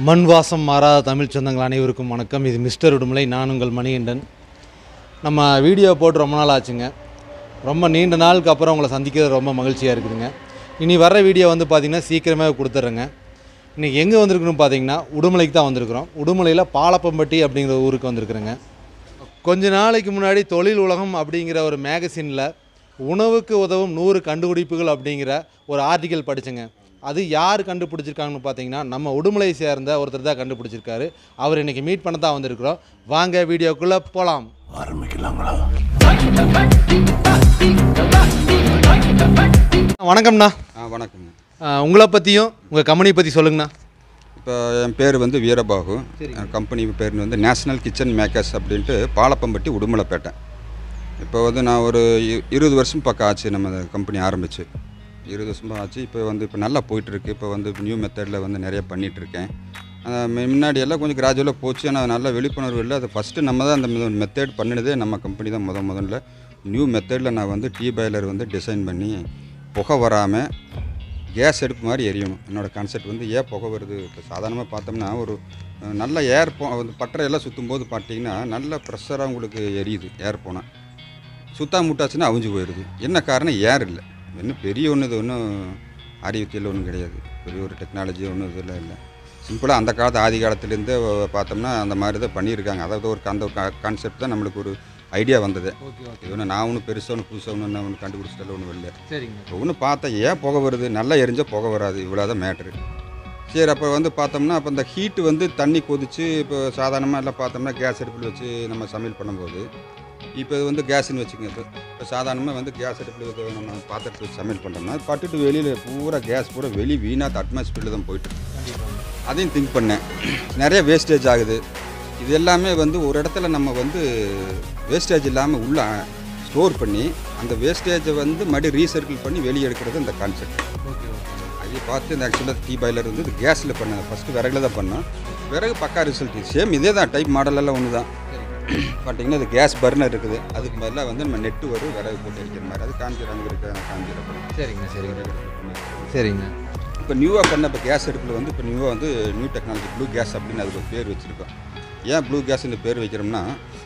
மண் வாசம் மாறாத தமிழ் சொந்தங்கள் அனைவருக்கும் வணக்கம் இது மிஸ்டர் உடுமலை நான் உங்கள் மணிகண்டன் நம்ம வீடியோ போட்டு ரொம்ப நாள் ஆச்சுங்க ரொம்ப நீண்ட நாளுக்கு அப்புறம் உங்களை சந்திக்கிறது ரொம்ப மகிழ்ச்சியாக இருக்குதுங்க இனி வர்ற வீடியோ வந்து பார்த்திங்கன்னா சீக்கிரமே கொடுத்துட்றேங்க இன்றைக்கி எங்கே வந்திருக்கணும் பார்த்தீங்கன்னா உடுமலைக்கு தான் வந்திருக்கிறோம் உடுமலையில் பாலப்பம்பட்டி அப்படிங்கிற ஊருக்கு வந்திருக்கிறேங்க கொஞ்ச நாளைக்கு முன்னாடி தொழில் உலகம் அப்படிங்கிற ஒரு மேகசினில் உணவுக்கு உதவும் நூறு கண்டுபிடிப்புகள் அப்படிங்கிற ஒரு ஆர்டிக்கல் படித்தேங்க அது யார் கண்டுபிடிச்சிருக்காங்கன்னு பார்த்தீங்கன்னா நம்ம உடுமலை சேர்ந்த ஒருத்தர் தான் கண்டுபிடிச்சிருக்காரு அவர் இன்றைக்கி மீட் பண்ண தான் வந்திருக்கிறோம் வாங்க வீடியோக்குள்ளே போகலாம் ஆரம்பிக்கலாங்களா வணக்கம்ண்ணா ஆ வணக்கங்க அஹ், உங்களை பற்றியும் உங்கள் கம்பெனி பற்றி சொல்லுங்கண்ணா இப்போ என் பேர் வந்து வீரபாகு என் கம்பெனி பேர் வந்து நேஷ்னல் கிச்சன் மேக்கர்ஸ் அப்படின்ட்டு பாலப்பம்பட்டி உடுமலைப்பேட்டை இப்போ வந்து நான் ஒரு இ- இருபது வருஷம் பக்கம் ஆச்சு நம்ம இந்த கம்பெனி ஆரம்பிச்சு இருபது வருஷமாக ஆச்சு இப்போ வந்து இப்போ நல்லா போயிட்டுருக்கு இப்போ வந்து நியூ மெத்தடில் வந்து நிறைய பண்ணிகிட்ருக்கேன் முன்னாடி எல்லாம் கொஞ்சம் கிராஜுவலாக போச்சு ஆனால் நல்ல விழிப்புணர்வு இல்லை அது ஃபஸ்ட்டு நம்ம தான் அந்த மெத்தட் பண்ணினதே நம்ம கம்பெனி தான் முத முதல்ல நியூ மெத்தடில் நான் வந்து டீ பாய்லர் வந்து டிசைன் பண்ணி புகை வராமல் கேஸ் அடுப்பு மாதிரி எரியணும் என்னோடய கான்செப்ட் வந்து ஏன் புகை வருது இப்போ சாதாரணமாக பார்த்தோம்னா ஒரு அஹ், நல்ல ஏர் போ வந்து பட்டறையெல்லாம் சுற்றும் போது பார்த்தீங்கன்னா நல்ல ப்ரெஷராக உங்களுக்கு எரியுது ஏர் போனால் சுத்தா முட்டாச்சுன்னா அவிஞ்சு போயிடுது என்ன காரணம் ஏர் இல்லை இன்னும் பெரிய ஒன்று இது ஒன்றும் அறிவியல் ஒன்றும் கிடையாது பெரிய ஒரு டெக்னாலஜி ஒன்றும் இதெல்லாம் இல்லை சிம்பிளாக அந்த காலத்து ஆதி காலத்துலேருந்தே பார்த்தோம்னா அந்த மாதிரி தான் பண்ணியிருக்காங்க அதாவது ஒரு அந்த கான்செப்ட் தான் நம்மளுக்கு ஒரு ஐடியா வந்தது ஓகே ஓகே இது ஒன்று நான் ஒன்றும் பெருசாக ஒன்று புதுசாக ஒன்று நான் ஒன்று கண்டுபிடிச்சிட்டால ஒன்றும் இல்லை சரிங்க ஒன்று பார்த்தா ஏன் புகை வருது நல்லா எரிஞ்சால் புகை வராது இவ்வளோதான் மேட்ரு சரி அப்போ வந்து பார்த்தோம்னா அப்போ இந்த ஹீட்டு வந்து தண்ணி கொதிச்சு இப்போ சாதாரணமாக எல்லாம் பார்த்தோம்னா கேஸ் அடுப்பில் வச்சு நம்ம சமையல் பண்ணும்போது இப்போ இது வந்து கேஸ்னு வச்சுக்கோங்க இப்போ இப்போ சாதாரணமாக வந்து கேஸ் அடுப்பில் இது நம்ம பாத்திரத்தை வச்சு சமையல் பண்ணுறோம்னா பட்டுட்டு வெளியில் பூரா கேஸ் பூரா வெளி வீணாக அட்மாஸ்பியரில் தான் போயிட்டு இருக்கு. அதையும் திங்க் பண்ணேன் நிறைய வேஸ்டேஜ் ஆகுது இது எல்லாமே வந்து ஒரு இடத்துல நம்ம வந்து வேஸ்டேஜ் இல்லாமல் உள்ள ஸ்டோர் பண்ணி அந்த வேஸ்டேஜை வந்து மறுபடியும் ரீசர்க்கிள் பண்ணி வெளியே எடுக்கிறது இந்த கான்செப்ட் ஓகே ஓகே அதை பார்த்து இந்த ஆக்சுவலாக டீ பாய்லர் வந்து இது கேஸில் பண்ணேன் ஃபஸ்ட்டு விறகுல தான் பண்ணேன் விறகு பக்கா ரிசல்ட் சேம் இதே தான் டைப் மாடலெல்லாம் ஒன்று தான் பார்த்தீங்கன்னா இது கேஸ் பர்னர் இருக்குது அதுக்கு பதிலாக வந்து நம்ம நெட்டு வரும் விறகு போட்டு அடிக்கிற மாதிரி அது காஞ்சிரம் இருக்க காஞ்சிரம் சரிங்க சரிங்க சரிங்க இப்போ நியூவாக பண்ண இப்போ கேஸ் அடுப்பில் வந்து இப்போ நியூவாக வந்து நியூ டெக்னாலஜி ப்ளூ கேஸ் அப்படின்னு அதுக்கு ஒரு பேர் வச்சுருக்கோம் ஏன் ப்ளூ கேஸ் இந்த பேர் வைக்கிறோம்னா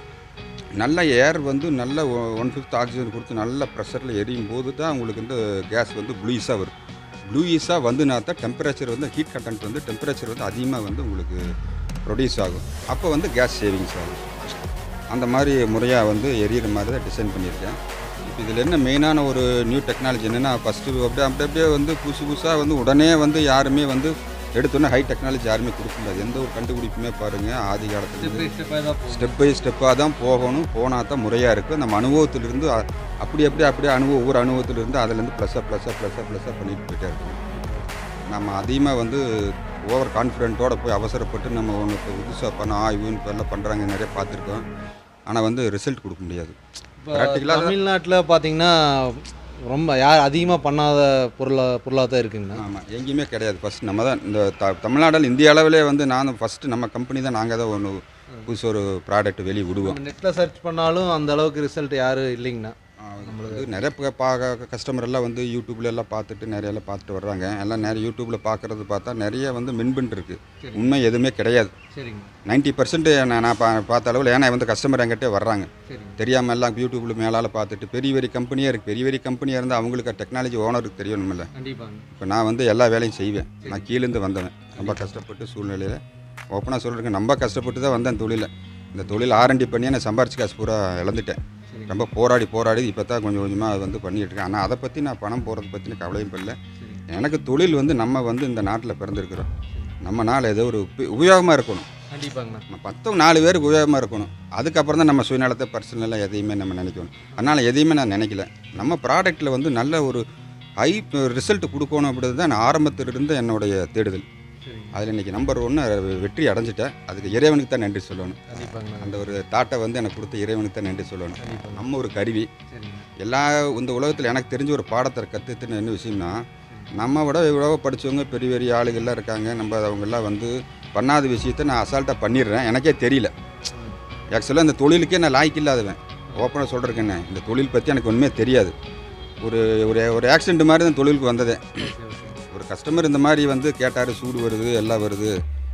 நல்ல ஏர் வந்து நல்ல ஒன் ஃபிஃப்த் ஆக்சிஜன் கொடுத்து நல்ல ப்ரெஷரில் எரியும் போது தான் உங்களுக்கு வந்து கேஸ் வந்து ப்ளூயிஸாக வரும் ப்ளூயிஸாக வந்துனா தான் டெம்பரேச்சர் வந்து ஹீட் கண்டென்ட் வந்து டெம்பரேச்சர் வந்து அதிகமாக வந்து உங்களுக்கு ப்ரொடியூஸ் ஆகும் அப்போ வந்து கேஸ் சேவிங்ஸ் ஆகும் அந்த மாதிரி முறையாக வந்து எரியிற மாதிரி தான் டிசைன் பண்ணியிருக்கேன் இப்போ இதில் என்ன மெயினான ஒரு நியூ டெக்னாலஜி என்னென்னா ஃபஸ்ட்டு அப்படியே அப்படி அப்படியே வந்து புதுசு புதுசாக வந்து உடனே வந்து யாருமே வந்து எடுத்தோன்னே ஹை டெக்னாலஜி யாருமே கொடுக்க முடியாது எந்த ஒரு கண்டுபிடிப்புமே பாருங்கள் ஆதி காலத்துல ஸ்டெப் பை ஸ்டெப்பாக தான் போகணும் போனால் தான் முறையாக இருக்கும் நம்ம அனுபவத்திலிருந்து அ- அப்படி அப்படி அப்படியே அனுபவம் ஒவ்வொரு அனுபவத்திலிருந்து அதுலேருந்து ப்ளஸ்ஸாக ப்ளஸ்ஸாக ப்ளஸ்ஸாக ப்ளஸ்ஸாக பண்ணிட்டு போயிட்டே இருக்கணும் நம்ம அதிகமாக வந்து ஓவர் கான்ஃபிடென்ட்டோட போய் அவசரப்பட்டு நம்ம ஒன்று இப்போ புதுசாக பண்ண ஆய்வுன்னு இப்போ எல்லாம் பண்ணுறாங்க நிறைய பார்த்துருக்கோம் ஆனால் வந்து ரிசல்ட் கொடுக்க முடியாது ப்ராக்டிக்கலாக தமிழ்நாட்டில் பார்த்தீங்கன்னா ரொம்ப யார் அதிகமாக பண்ணாத பொருளாக பொருளாக தான் இருக்குங்கண்ணா ஆமாம் எங்கேயுமே கிடையாது ஃபஸ்ட் நம்ம தான் இந்த த தமிழ்நாட்டில் இந்திய அளவிலே வந்து நான் ஃபஸ்ட்டு நம்ம கம்பெனி தான் நாங்கள் தான் ஒன்று புதுசு ஒரு ப்ராடக்ட் வெளியே விடுவோம் நெட்டில் சர்ச் பண்ணாலும் அந்த அளவுக்கு ரிசல்ட் யாரும் இல்லைங்கண்ணா நம்மளுக்கு நிறைய ப- பா கஸ்டமர் எல்லாம் வந்து யூடியூப்ல எல்லாம் பார்த்துட்டு நிறைய எல்லாம் பார்த்துட்டு வர்றாங்க எல்லாம் நிறைய யூடியூப்ல பார்க்கறது பார்த்தா நிறைய வந்து மின்பன் இருக்கு உண்மை எதுவுமே கிடையாது சரிங்க நைன்ட்டி பர்சன்ட் நான் நான் பா- பார்த்த அளவில் ஏன்னா வந்து கஸ்டமர் என்கிட்டே வர்றாங்க சரிங்க தெரியாமல் எல்லாம் யூடியூப்ல மேலால் பார்த்துட்டு பெரிய பெரிய கம்பெனியாக இருக்குது பெரிய பெரிய கம்பெனியாக இருந்தால் அவங்களுக்கு டெக்னாலஜி ஓனருக்கு தெரியணுமில்ல கண்டிப்பாங்க இப்போ நான் வந்து எல்லா வேலையும் செய்வேன் நான் கீழேருந்து வந்தவன் ரொம்ப கஷ்டப்பட்டு சூழ்நிலையில் ஓப்பனாக சொல்கிறேன் ரொம்ப கஷ்டப்பட்டு தான் வந்தேன் தொழிலில் இந்த தொழில் ஆரண்டி பண்ணி நான் சம்பாரிச்சு காசு பூரா இழந்துட்டேன் சரிங்க ரொம்ப போராடி போராடி இப்போ தான் கொஞ்சம் கொஞ்சமாக அது வந்து பண்ணிட்டு இருக்கேன் ஆனால் அதை பற்றி நான் பணம் போகிறத பற்றின கவலையும் படல சரிங்க எனக்கு தொழில் வந்து நம்ம வந்து இந்த நாட்டில் பிறந்திருக்கிறோம் நம்ம நாள் ஏதோ ஒரு உபயோகமாக இருக்கணும் கண்டிப்பாங்கண்ணா நம்ம மற்றவங்க நாலு பேருக்கு உபயோகமாக இருக்கணும் அதுக்கப்புறம் தான் நம்ம சுயநலத்தை பர்சனலாக எதையுமே நம்ம நினைக்கணும் அதனால் எதையுமே நான் நினைக்கல நம்ம ப்ராடக்ட்டில் வந்து நல்ல ஒரு ஹை ரிசல்ட் கொடுக்கணும் அப்படின்றது தான் நான் ஆரம்பத்திலிருந்து என்னுடைய தேடுதல் சரிங்க அதில் இன்றைக்கி நம்பர் ஒன்று வெற்றி அடைஞ்சிட்டேன் அதுக்கு இறைவனுக்கு தான் நன்றி சொல்லணும் கண்டிப்பாங்கண்ணா அந்த ஒரு தாட்டை வந்து எனக்கு கொடுத்த இறைவனுக்கு தான் நன்றி சொல்லணும் கண்டிப்பாங்க நம்ம ஒரு கருவி சரிங்க எல்லா இந்த உலகத்தில் எனக்கு தெரிஞ்ச ஒரு பாடத்தை கற்றுத்துன்னு என்ன விஷயம்னா நம்ம விட இவ்வளோ படித்தவங்க பெரிய பெரிய ஆளுகள்லாம் இருக்காங்க நம்ம அவங்கெல்லாம் வந்து பண்ணாத விஷயத்த நான் அசால்ட்டாக பண்ணிடுறேன் எனக்கே தெரியல ஆக்சுவலாக இந்த தொழிலுக்கே நான் லாய்க்கு இல்லாதவன் ஓப்பனாக சொல்கிறேங்கண்ணே இந்த தொழில் பற்றி எனக்கு ஒன்றுமே தெரியாது ஒரு ஒரு ஒரு ஆக்சிடென்ட் மாதிரி தான் தொழிலுக்கு வந்ததே ஓகே ஓகே ஒரு கஸ்டமர் இந்த மாதிரி வந்து கேட்டார் சூடு வருது எல்லாம் வருது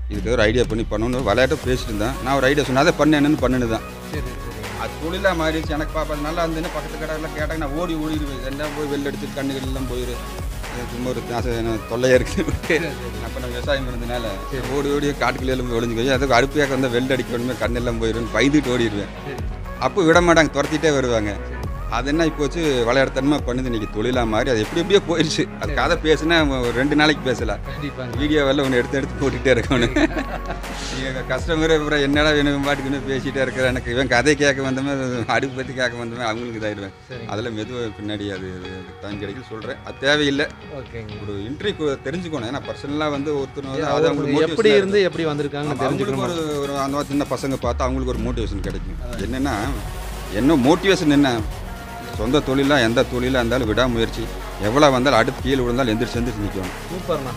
இதுக்கு ஒரு ஐடியா பண்ணி பண்ணணும் விளையாட்ட பேசிட்டு இருந்தேன் நான் ஒரு ஐடியா சொன்னேன் அதை பண்ண என்னன்னு பண்ணுன்னு தான் சரி சரி அது தொழிலாக மாறிடுச்சு எனக்கு பாப்பா நல்லா இருந்துன்னு பக்கத்து கடையில் கேட்டாங்க நான் ஓடி ஓடிடுவேன் என்ன போய் வெளில எடுத்து கண்ணுகள் எல்லாம் போயிரு எனக்கு சும்மா ஒரு ஆசை, எனக்கு தொல்லையாக இருக்குது அப்போ நான் விவசாயம் பண்ணதுனால ஓடி ஓடி காட்டுக்குள்ளே எல்லாம் ஒளிஞ்சு போய் அதுக்கு அறுப்பையாக வந்தால் வெள்ளை அடிக்க வேணுமே கண்ணெல்லாம் போயிடும் பயந்துட்டு ஓடிடுவேன் சரி அப்போ விட மாட்டாங்க துரத்திட்டே வருவாங்க அது என்ன இப்போ வச்சு விளையாடுத்தனமாக பண்ணுது இன்னைக்கு தொழிலாக மாறி அது எப்படி எப்படியோ போயிடுச்சு அது கதை பேசுனா ஒரு ரெண்டு நாளைக்கு பேசலாம் கண்டிப்பாங்க வீடியோவெல்லாம் ஒன்று எடுத்து எடுத்து போட்டுகிட்டே இருக்கணும் நீங்கள் கஸ்டமரே அப்புறம் என்னடா வேணும் பாட்டுக்குன்னு பேசிகிட்டே இருக்கிற எனக்கு இவன் கதை கேட்க வந்தவன் அடுப்பு பற்றி கேட்க வந்தவன் அவங்களுக்கு இதாயிடுவேன் சரிங்க. அதில் மெதுவாக பின்னாடி அது டைம் கிடைக்கும் சொல்கிறேன் அது தேவையில்லை ஓகேங்க ஒரு இன்டர்வியூ தெரிஞ்சுக்கணும் ஏன்னா பர்சனலாக வந்து ஒருத்தர் வந்து அது அது அவங்களுக்கு எப்படி motivation இருந்து எப்படி வந்திருக்காங்கன்னு ஆமா, அவங்களுக்கு தெரிஞ்சுக்கணும் ஒரு ஒரு அந்த மாதிரி சின்ன பசங்க பார்த்தா அவங்களுக்கு ஒரு மோட்டிவேஷன் கிடைக்கும் என்னென்னா என்ன மோட்டிவேஷன் என்ன சொந்த தொழிலாக எந்த தொழிலாக இருந்தாலும் விடாமுயற்சி எவ்வளோ வந்தாலும் அடுத்து கீழே விழுந்தாலும் எந்திரிச்சு எந்திரிச்சு நிற்கணும் சூப்பர்ண்ணா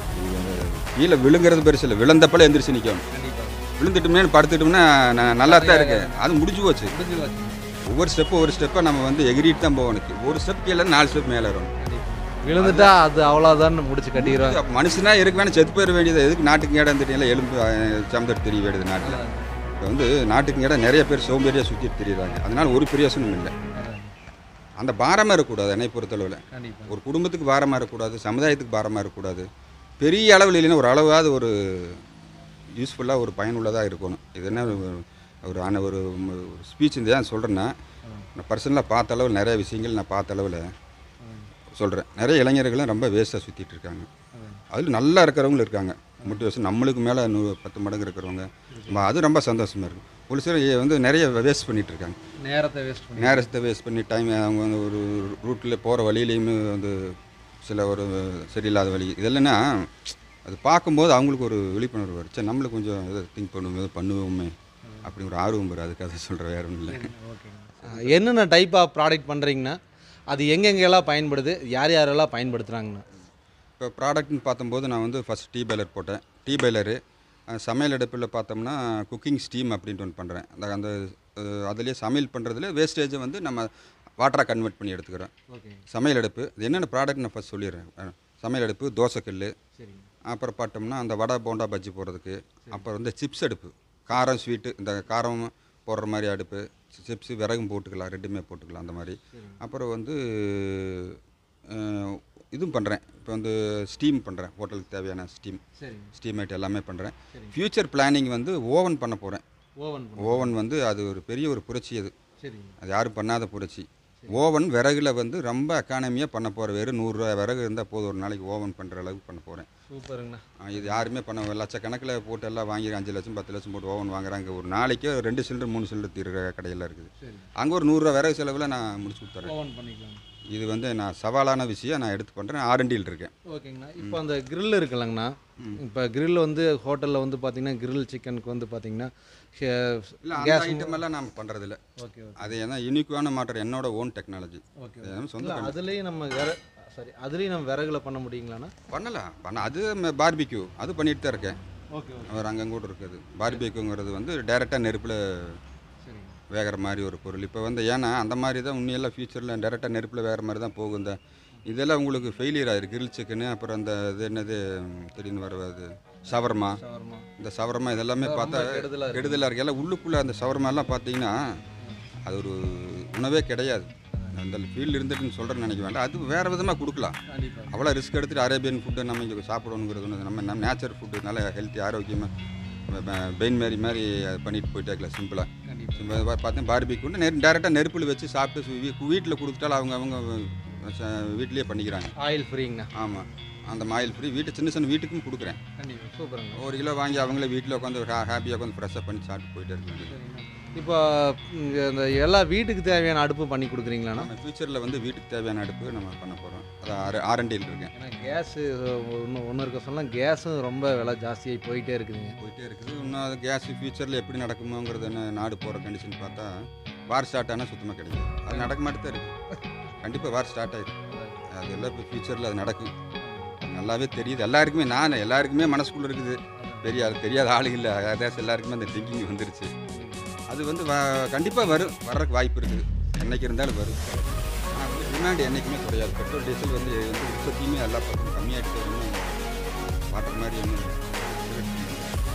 கீழே விழுங்கிறது பெருசு இல்லை விழுந்தப்பல எந்திரிச்சு நிற்கணும் கண்டிப்பாக விழுந்துட்டுமே படுத்துட்டோம்னா நான் நல்லா தான் இருக்கு அது முடிஞ்சு போச்சு புரிஞ்சு போச்சு ஒவ்வொரு ஸ்டெப்பு ஒரு ஸ்டெப்பை நம்ம வந்து எகிரிட்டு தான் போகணும் ஒரு ஸ்டெப் கீழே நாலு ஸ்டெப் மேலே வரும் விழுந்துட்டா அது அவ்வளோதான் முடிச்சு கட்டிடுவாங்க அப்ப மனுஷனா இருக்க வேணும் செத்து போயிட வேண்டியது எதுக்கு நாட்டுக்கு இடம் தெரியல எலும்பு சம்பட்டு தெரிய வேண்டியது நாட்டில் இப்போ வந்து நாட்டுக்கு இடம் நிறைய பேர் சோம்பேறியாக சுற்றிட்டு தெரியுறாங்க அதனால ஒரு பிரயோசனம் இல்லை அந்த பாரமாக இருக்கக்கூடாது என்னை பொறுத்தளவில் கண்டிப்பாக ஒரு குடும்பத்துக்கு பாரமாக இருக்கக்கூடாது சமுதாயத்துக்கு பாரமாக இருக்கக்கூடாது பெரிய அளவில் இல்லைன்னா ஒரு அளவாவது ஒரு யூஸ்ஃபுல்லாக ஒரு பயனுள்ளதாக இருக்கணும் இது என்ன ஒரு- ஒரு ஆன ஒரு ஸ்பீச் இந்த ஏன் சொல்கிறேன்னா நான் பர்சனலாக பார்த்த அளவில் நிறைய விஷயங்கள் நான் பார்த்த அளவில் சொல்கிறேன் நிறைய இளைஞர்களும் ரொம்ப வேஸ்ட்டாக சுற்றிட்டு இருக்காங்க அதில் நல்லா இருக்கிறவங்களும் இருக்காங்க மோட்டிவேஷன் நம்மளுக்கு மேலே நூறு பத்து மடங்கு இருக்கிறவங்க ம- அது ரொம்ப சந்தோஷமாக இருக்கும் ஒரு சிலர் ஏ- வந்து நிறைய வேஸ்ட் பண்ணிட்டு இருக்காங்க நேரத்தை வேஸ்ட் பண்ணி நேரத்தை வேஸ்ட் பண்ணி டைம் அவங்க வந்து ஒரு ரூட்டில் போகிற வழியிலையுமே வந்து சில ஒரு சரியில்லாத வழி இதெல்லாம்னா அது பார்க்கும்போது அவங்களுக்கு ஒரு விழிப்புணர்வு வரும் சரி நம்மளுக்கு கொஞ்சம் இதை திங்க் பண்ணுவோம் இதை பண்ணுவோமே அப்படி ஒரு ஆர்வம் வரும் அதுக்காக சொல்கிறேன் வேற ஒன்றும் இல்லை ஓகேங்க என்னென்ன டைப் ஆஃப் ப்ராடக்ட் பண்ணுறீங்கன்னா அது எங்கெங்கெல்லாம் பயன்படுது யார் யாரெல்லாம் பயன்படுத்துகிறாங்கண்ணா இப்போ ப்ராடக்ட்னு பார்த்தம்போது நான் வந்து ஃபஸ்ட் டீ பைலர் போட்டேன் டீ பைலரு சமையல் அடுப்பில் பார்த்தோம்னா குக்கிங் ஸ்டீம் அப்படின்ட்டு ஒன்று பண்ணுறேன் அந்த அந்த அஹ், அதுலேயே சமையல் பண்ணுறதுல வேஸ்டேஜை வந்து நம்ம வாட்டராக கன்வெர்ட் பண்ணி எடுத்துக்கிறோம் ஓகே சமையல் அடுப்பு இது என்னென்ன ப்ராடக்ட் நான் ஃபஸ்ட் சொல்லிடுறேன் அஹ், சமையல் அடுப்பு தோசைக்கல் சரிங்க அப்புறம் பார்த்தோம்னா அந்த வடை போண்டா பஜ்ஜி போடுறதுக்கு அப்புறம் வந்து சிப்ஸ் அடுப்பு காரம் ஸ்வீட்டு இந்த காரம் போடுற மாதிரி அடுப்பு சிப்ஸு விறகும் போட்டுக்கலாம் ரெண்டுமே போட்டுக்கலாம் அந்த மாதிரி அப்புறம் வந்து அஹ், இதுவும் பண்ணுறேன் இப்போ வந்து ஸ்டீம் பண்ணுறேன் ஹோட்டலுக்கு தேவையான ஸ்டீம் சரிங்க ஸ்டீம் ஐட்டம் எல்லாமே பண்ணுறேன் ஃப்யூச்சர் பிளானிங் வந்து ஓவன் பண்ண போகிறேன் ஓவன் ஓவன் வந்து அது ஒரு பெரிய ஒரு புரட்சி அது சரிங்க அது யாரும் பண்ணாத புரட்சி ஓவன் விறகுல வந்து ரொம்ப எக்கானமியாக பண்ண போகிறேன் வெறும் நூறுரூவா விறகு இருந்தால் போதும் ஒரு நாளைக்கு ஓவன் பண்ணுற அளவுக்கு பண்ண போகிறேன் சூப்பருங்கண்ணா இது யாருமே பண்ண லட்சக்கணக்கில் போட்டு எல்லாம் வாங்கி அஞ்சு லட்சம் பத்து லட்சம் போட்டு ஓவன் வாங்குறாங்க ஒரு நாளைக்கு ரெண்டு சிலிண்டர் மூணு சிலிண்டர் தீர்ற கடையெல்லாம் இருக்குது சரி அங்கே ஒரு நூறுரூவா விறகு செலவில் நான் முடிச்சு கொடுத்துறேன் ஓவன் பண்ணிக்கலாம் இது வந்து நான் சவாலான விஷயம் நான் எடுத்து பண்ணுறேன் ஆர்என்டியில் இருக்கேன் ஓகேங்கண்ணா இப்போ அந்த grill இருக்குல்லங்கண்ணா இப்போ grill வந்து ஹோட்டலில் வந்து பார்த்தீங்கன்னா grill சிக்கனுக்கு வந்து பார்த்தீங்கன்னா இல்லை அந்த கேஸ் ஐட்டம் எல்லாம் நான் பண்ணுறதில்ல ஓகே ஓகே அது ஏன்னா யூனிக்கான மாட்டர் என்னோட ஓன் டெக்னாலஜி ஓகே சொந்த இல்லை அதுலேயும் நம்ம விற சாரி அதுலேயும் நம்ம விறகுல பண்ண முடியுங்களாண்ணா பண்ணலாம் பண்ண அது பார்பிக்யூ அது பண்ணிட்டு தான் இருக்கேன் ஓகே ஓகே அவர் அங்கங்க கூட இருக்குது பார்பிக்யூங்கிறது வந்து டைரெக்டாக நெருப்பில் சரிங்க வேகிற மாதிரி ஒரு பொருள் இப்போ வந்து ஏன்னா அந்த மாதிரி தான் உண்மையெல்லாம் ஃபியூச்சரில் டேரெக்டாக நெருப்பில் வேகிற மாதிரி தான் போகும் இந்த இதெல்லாம் உங்களுக்கு ஃபெயிலியர் ஆயிருக்கு கிரில் சிக்கனு அப்புறம் அந்த இது என்னது ம், திடீர்னு வர்றது சவர்மா ஷவர்மா இந்த சவர்மா இதெல்லாமே பார்த்தா கெடுதலா இருக்கு. கெடுதலாக இருக்கு எல்லாம் உள்ளுக்குள்ளே அந்த சவர்மாலாம் பார்த்தீங்கன்னா அது ஒரு உணவே கிடையாது அந்த ஃபீல்டு இருந்துட்டுன்னு சொல்கிறேன்னு நினைக்க வேண்டாம் அது வேறு விதமாக கொடுக்கலாம் கண்டிப்பாக அவ்வளோ ரிஸ்க் எடுத்துகிட்டு அரேபியன் ஃபுட்டை நம்ம இங்கே சாப்பிடணுங்கிறது ஒன்று நம்ம நம்ம நேச்சர் ஃபுட்டு நல்ல ஹெல்த்தி ஆரோக்கியமாக பெயின் மாரி மாதிரி அது பண்ணிட்டு போயிட்டே இருக்கலாம் சிம்பிளாக கண்டிப்பாக பார்த்தேன் பார்பிக்கு கொண்டு நெரு டேரெக்டாக நெருப்பில் வச்சு சாப்பிட்டு வீட்டில் கொடுத்துட்டாலும் அவங்க அவங்க ச- வீட்டிலேயே பண்ணிக்கிறாங்க ஆயில் ஃப்ரீங்கண்ணா ஆமாம் அந்த மாயில் ஃப்ரீ வீட்டு சின்ன சின்ன வீட்டுக்கும் கொடுக்குறேன் கண்டிப்பாக சூப்பருங்க ஒரு கிலோ வாங்கி அவங்களே வீட்டில் உட்காந்து ஹாப்பியாக உட்காந்து ஃப்ரெஷ்ஷாக பண்ணி சாப்பிட்டு போயிட்டே இருக்காங்க இப்போ இங்க இந்த எல்லா வீட்டுக்கு தேவையான அடுப்பு பண்ணி கொடுக்குறீங்களாண்ணா நம்ம ஃபியூச்சரில் வந்து வீட்டுக்கு தேவையான அடுப்பு நம்ம பண்ண போகிறோம் அது ஆர் ஆர்என்டியில் இருக்கேன் ஏன்னா கேஸு ஒன்று ஒன்று இருக்க சொன்னால் கேஸும் ரொம்ப விலை ஜாஸ்தியாகி போயிட்டே இருக்குதுங்க போயிட்டே இருக்குது இன்னும் அது கேஸ் ஃபியூச்சரில் எப்படி நடக்குமோங்கிறது என்ன நாடு போகிற கண்டிஷன் பார்த்தா வார் ஸ்டார்ட் ஆனால் சுத்தமாக கிடைக்கும் அது நடக்க மாட்டே தான் இருக்குது கண்டிப்பாக வார் ஸ்டார்ட் ஆயிருக்கு அது எல்லாம் இப்போ ஃபியூச்சரில் அது நடக்கும் நல்லாவே தெரியுது எல்லாருக்குமே நான் எல்லாருக்குமே மனசுக்குள்ளே இருக்குது பெரிய ஆள் தெரியாத ஆளு இல்லை அதாவது எல்லாருக்குமே அந்த திங்கிங் வந்துருச்சு அது வந்து கண்டிப்பாக வரும் வர்றதுக்கு வாய்ப்பு இருக்குது என்னைக்கு இருந்தாலும் வரும் ஆனால் வந்து டிமாண்ட் என்றைக்குமே குறையாது பெட்ரோல் டீசல் வந்து வந்து உற்பத்தியுமே எல்லா பக்கமும் கம்மியாகிட்டு ஒன்றும் வாட்டர் மாதிரி ஒன்றும்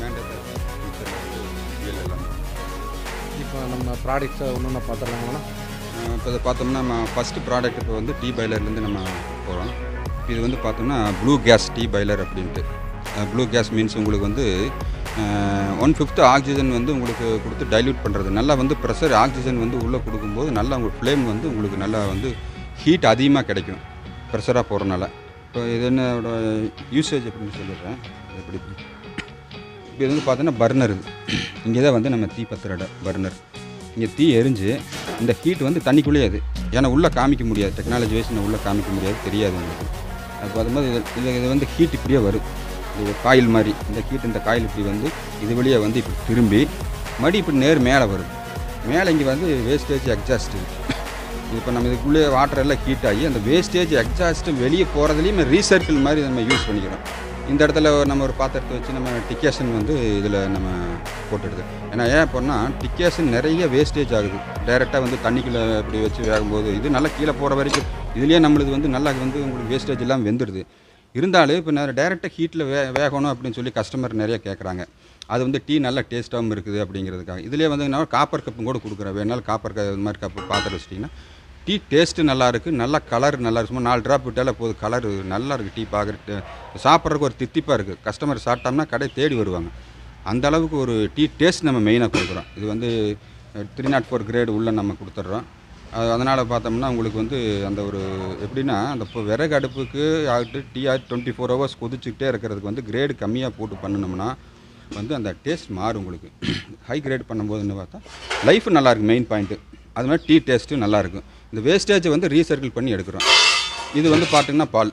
மேண்டேட்டரி ஃபியூச்சரில் வந்து fuel எல்லாமே இப்போ நம்ம ப்ராடக்ட்ஸை ஒன்று பார்த்துடலாங்களா இப்போ இதை பார்த்தோம்னா நம்ம ஃபஸ்ட்டு ப்ராடக்ட் இப்போ வந்து டீ பாய்லர்லேருந்து நம்ம போகிறோம் இது வந்து பார்த்தோம்னா ப்ளூ கேஸ் டீ பாய்லர் அப்படின்ட்டு ப்ளூ கேஸ் மீன்ஸ் உங்களுக்கு வந்து ஒன் ஃபிஃப்த் ஆக்சிஜன் வந்து உங்களுக்கு கொடுத்து டைல்யூட் பண்ணுறது நல்லா வந்து ப்ரெஷர் ஆக்சிஜன் வந்து உள்ளே கொடுக்கும்போது நல்லா உங்களுக்கு ஃப்ளேம் வந்து உங்களுக்கு நல்லா வந்து ஹீட் அதிகமாக கிடைக்கும் ப்ரெஷராக போகிறனால இப்போ இது என்னோட யூசேஜ் அப்படின்னு சொல்லிடுறேன் இது எப்படி இப்போ இது வந்து பார்த்தோன்னா பர்னர் இது இங்கே தான் வந்து நம்ம தீ பத்துற பர்னர் இங்கே தீ எரிஞ்சு இந்த ஹீட் வந்து தண்ணிக்குள்ளேயே அது ஏன்னா உள்ளே காமிக்க முடியாது டெக்னாலஜி வைஸ் உள்ளே காமிக்க முடியாது தெரியாது உங்களுக்கு அது பார்க்கும்போது இது இது இது வந்து ஹீட் இப்படியே வரும் இது ஒரு காயில் மாதிரி இந்த ஹீட் இந்த காயில் இப்படி வந்து இது வழியாக வந்து இப்படி திரும்பி மறுபடி இப்படி நேர் மேலே வரும் மேலே இங்கே வந்து வேஸ்டேஜ் எக்ஸாஸ்ட் இப்போ நம்ம இதுக்குள்ளே வாட்டர் எல்லாம் ஹீட் ஆகி அந்த வேஸ்டேஜ் எக்ஸாஸ்ட்டு வெளியே போகிறதுலையும் ரீசர்க்கிள் மாதிரி நம்ம யூஸ் பண்ணிக்கிறோம் இந்த இடத்துல நம்ம ஒரு பாத்திரத்தை வச்சு நம்ம டிக்கேஷன் வந்து இதில் நம்ம போட்டுடுது ஏன்னா ஏன் அப்போனா டிக்கேஷன் நிறைய வேஸ்டேஜ் ஆகுது டைரெக்டாக வந்து தண்ணிக்குள்ளே இப்படி வச்சு வேகும்போது இது நல்லா கீழே போகிற வரைக்கும் இதுலேயே நம்மளுது வந்து நல்லா வந்து உங்களுக்கு வேஸ்டேஜ் எல்லாம் வெந்துடுது இருந்தாலும் இப்போ நான் டைரெக்டாக ஹீட்டில் வே வேகணும் அப்படின்னு சொல்லி கஸ்டமர் நிறைய கேட்குறாங்க அது வந்து டீ நல்லா டேஸ்ட்டாகவும் இருக்குது அப்படிங்கிறதுக்காக இதுலேயே வந்து நான் காப்பர் கப்பும் கூட கொடுக்குறேன் வேணாலும் காப்பர் க இது மாதிரி கப்பு பாத்திரம் வச்சிட்டிங்கன்னா டீ டேஸ்ட்டு நல்லா இருக்குது நல்ல கலர் நல்லா இருக்கு சும்மா நாலு ட்ராப் விட்டாலே போதும் கலர் நல்லா இருக்குது டீ பார்க்குறது சாப்பிட்றதுக்கு ஒரு தித்திப்பாக இருக்குது கஸ்டமர் சாப்பிட்டோம்னா கடை தேடி வருவாங்க அந்த அளவுக்கு ஒரு டீ டேஸ்ட் நம்ம மெயினாக கொடுக்குறோம் இது வந்து த்ரீ நாட் ஃபோர் கிரேடு உள்ளே நம்ம கொடுத்துட்றோம் அது அதனால் பார்த்தோம்னா உங்களுக்கு வந்து அந்த ஒரு எப்படின்னா அந்த இப்போ விறகு அடுப்புக்கு ஆகிட்டு டீ ஆகிட்டு டுவெண்ட்டி ஃபோர் ஹவர்ஸ் கொதிச்சுக்கிட்டே இருக்கிறதுக்கு வந்து கிரேடு கம்மியாக போட்டு பண்ணணும்னா வந்து அந்த டேஸ்ட் மாறும் உங்களுக்கு ஹை கிரேட் பண்ணும்போதுன்னு பார்த்தா லைஃப் நல்லாயிருக்கு மெயின் பாயிண்ட்டு அது மாதிரி டீ டேஸ்ட்டும் நல்லாயிருக்கும் இந்த வேஸ்டேஜை வந்து ரீசர்க்கிள் பண்ணி எடுக்கிறோம் இது வந்து பார்த்தீங்கன்னா பால்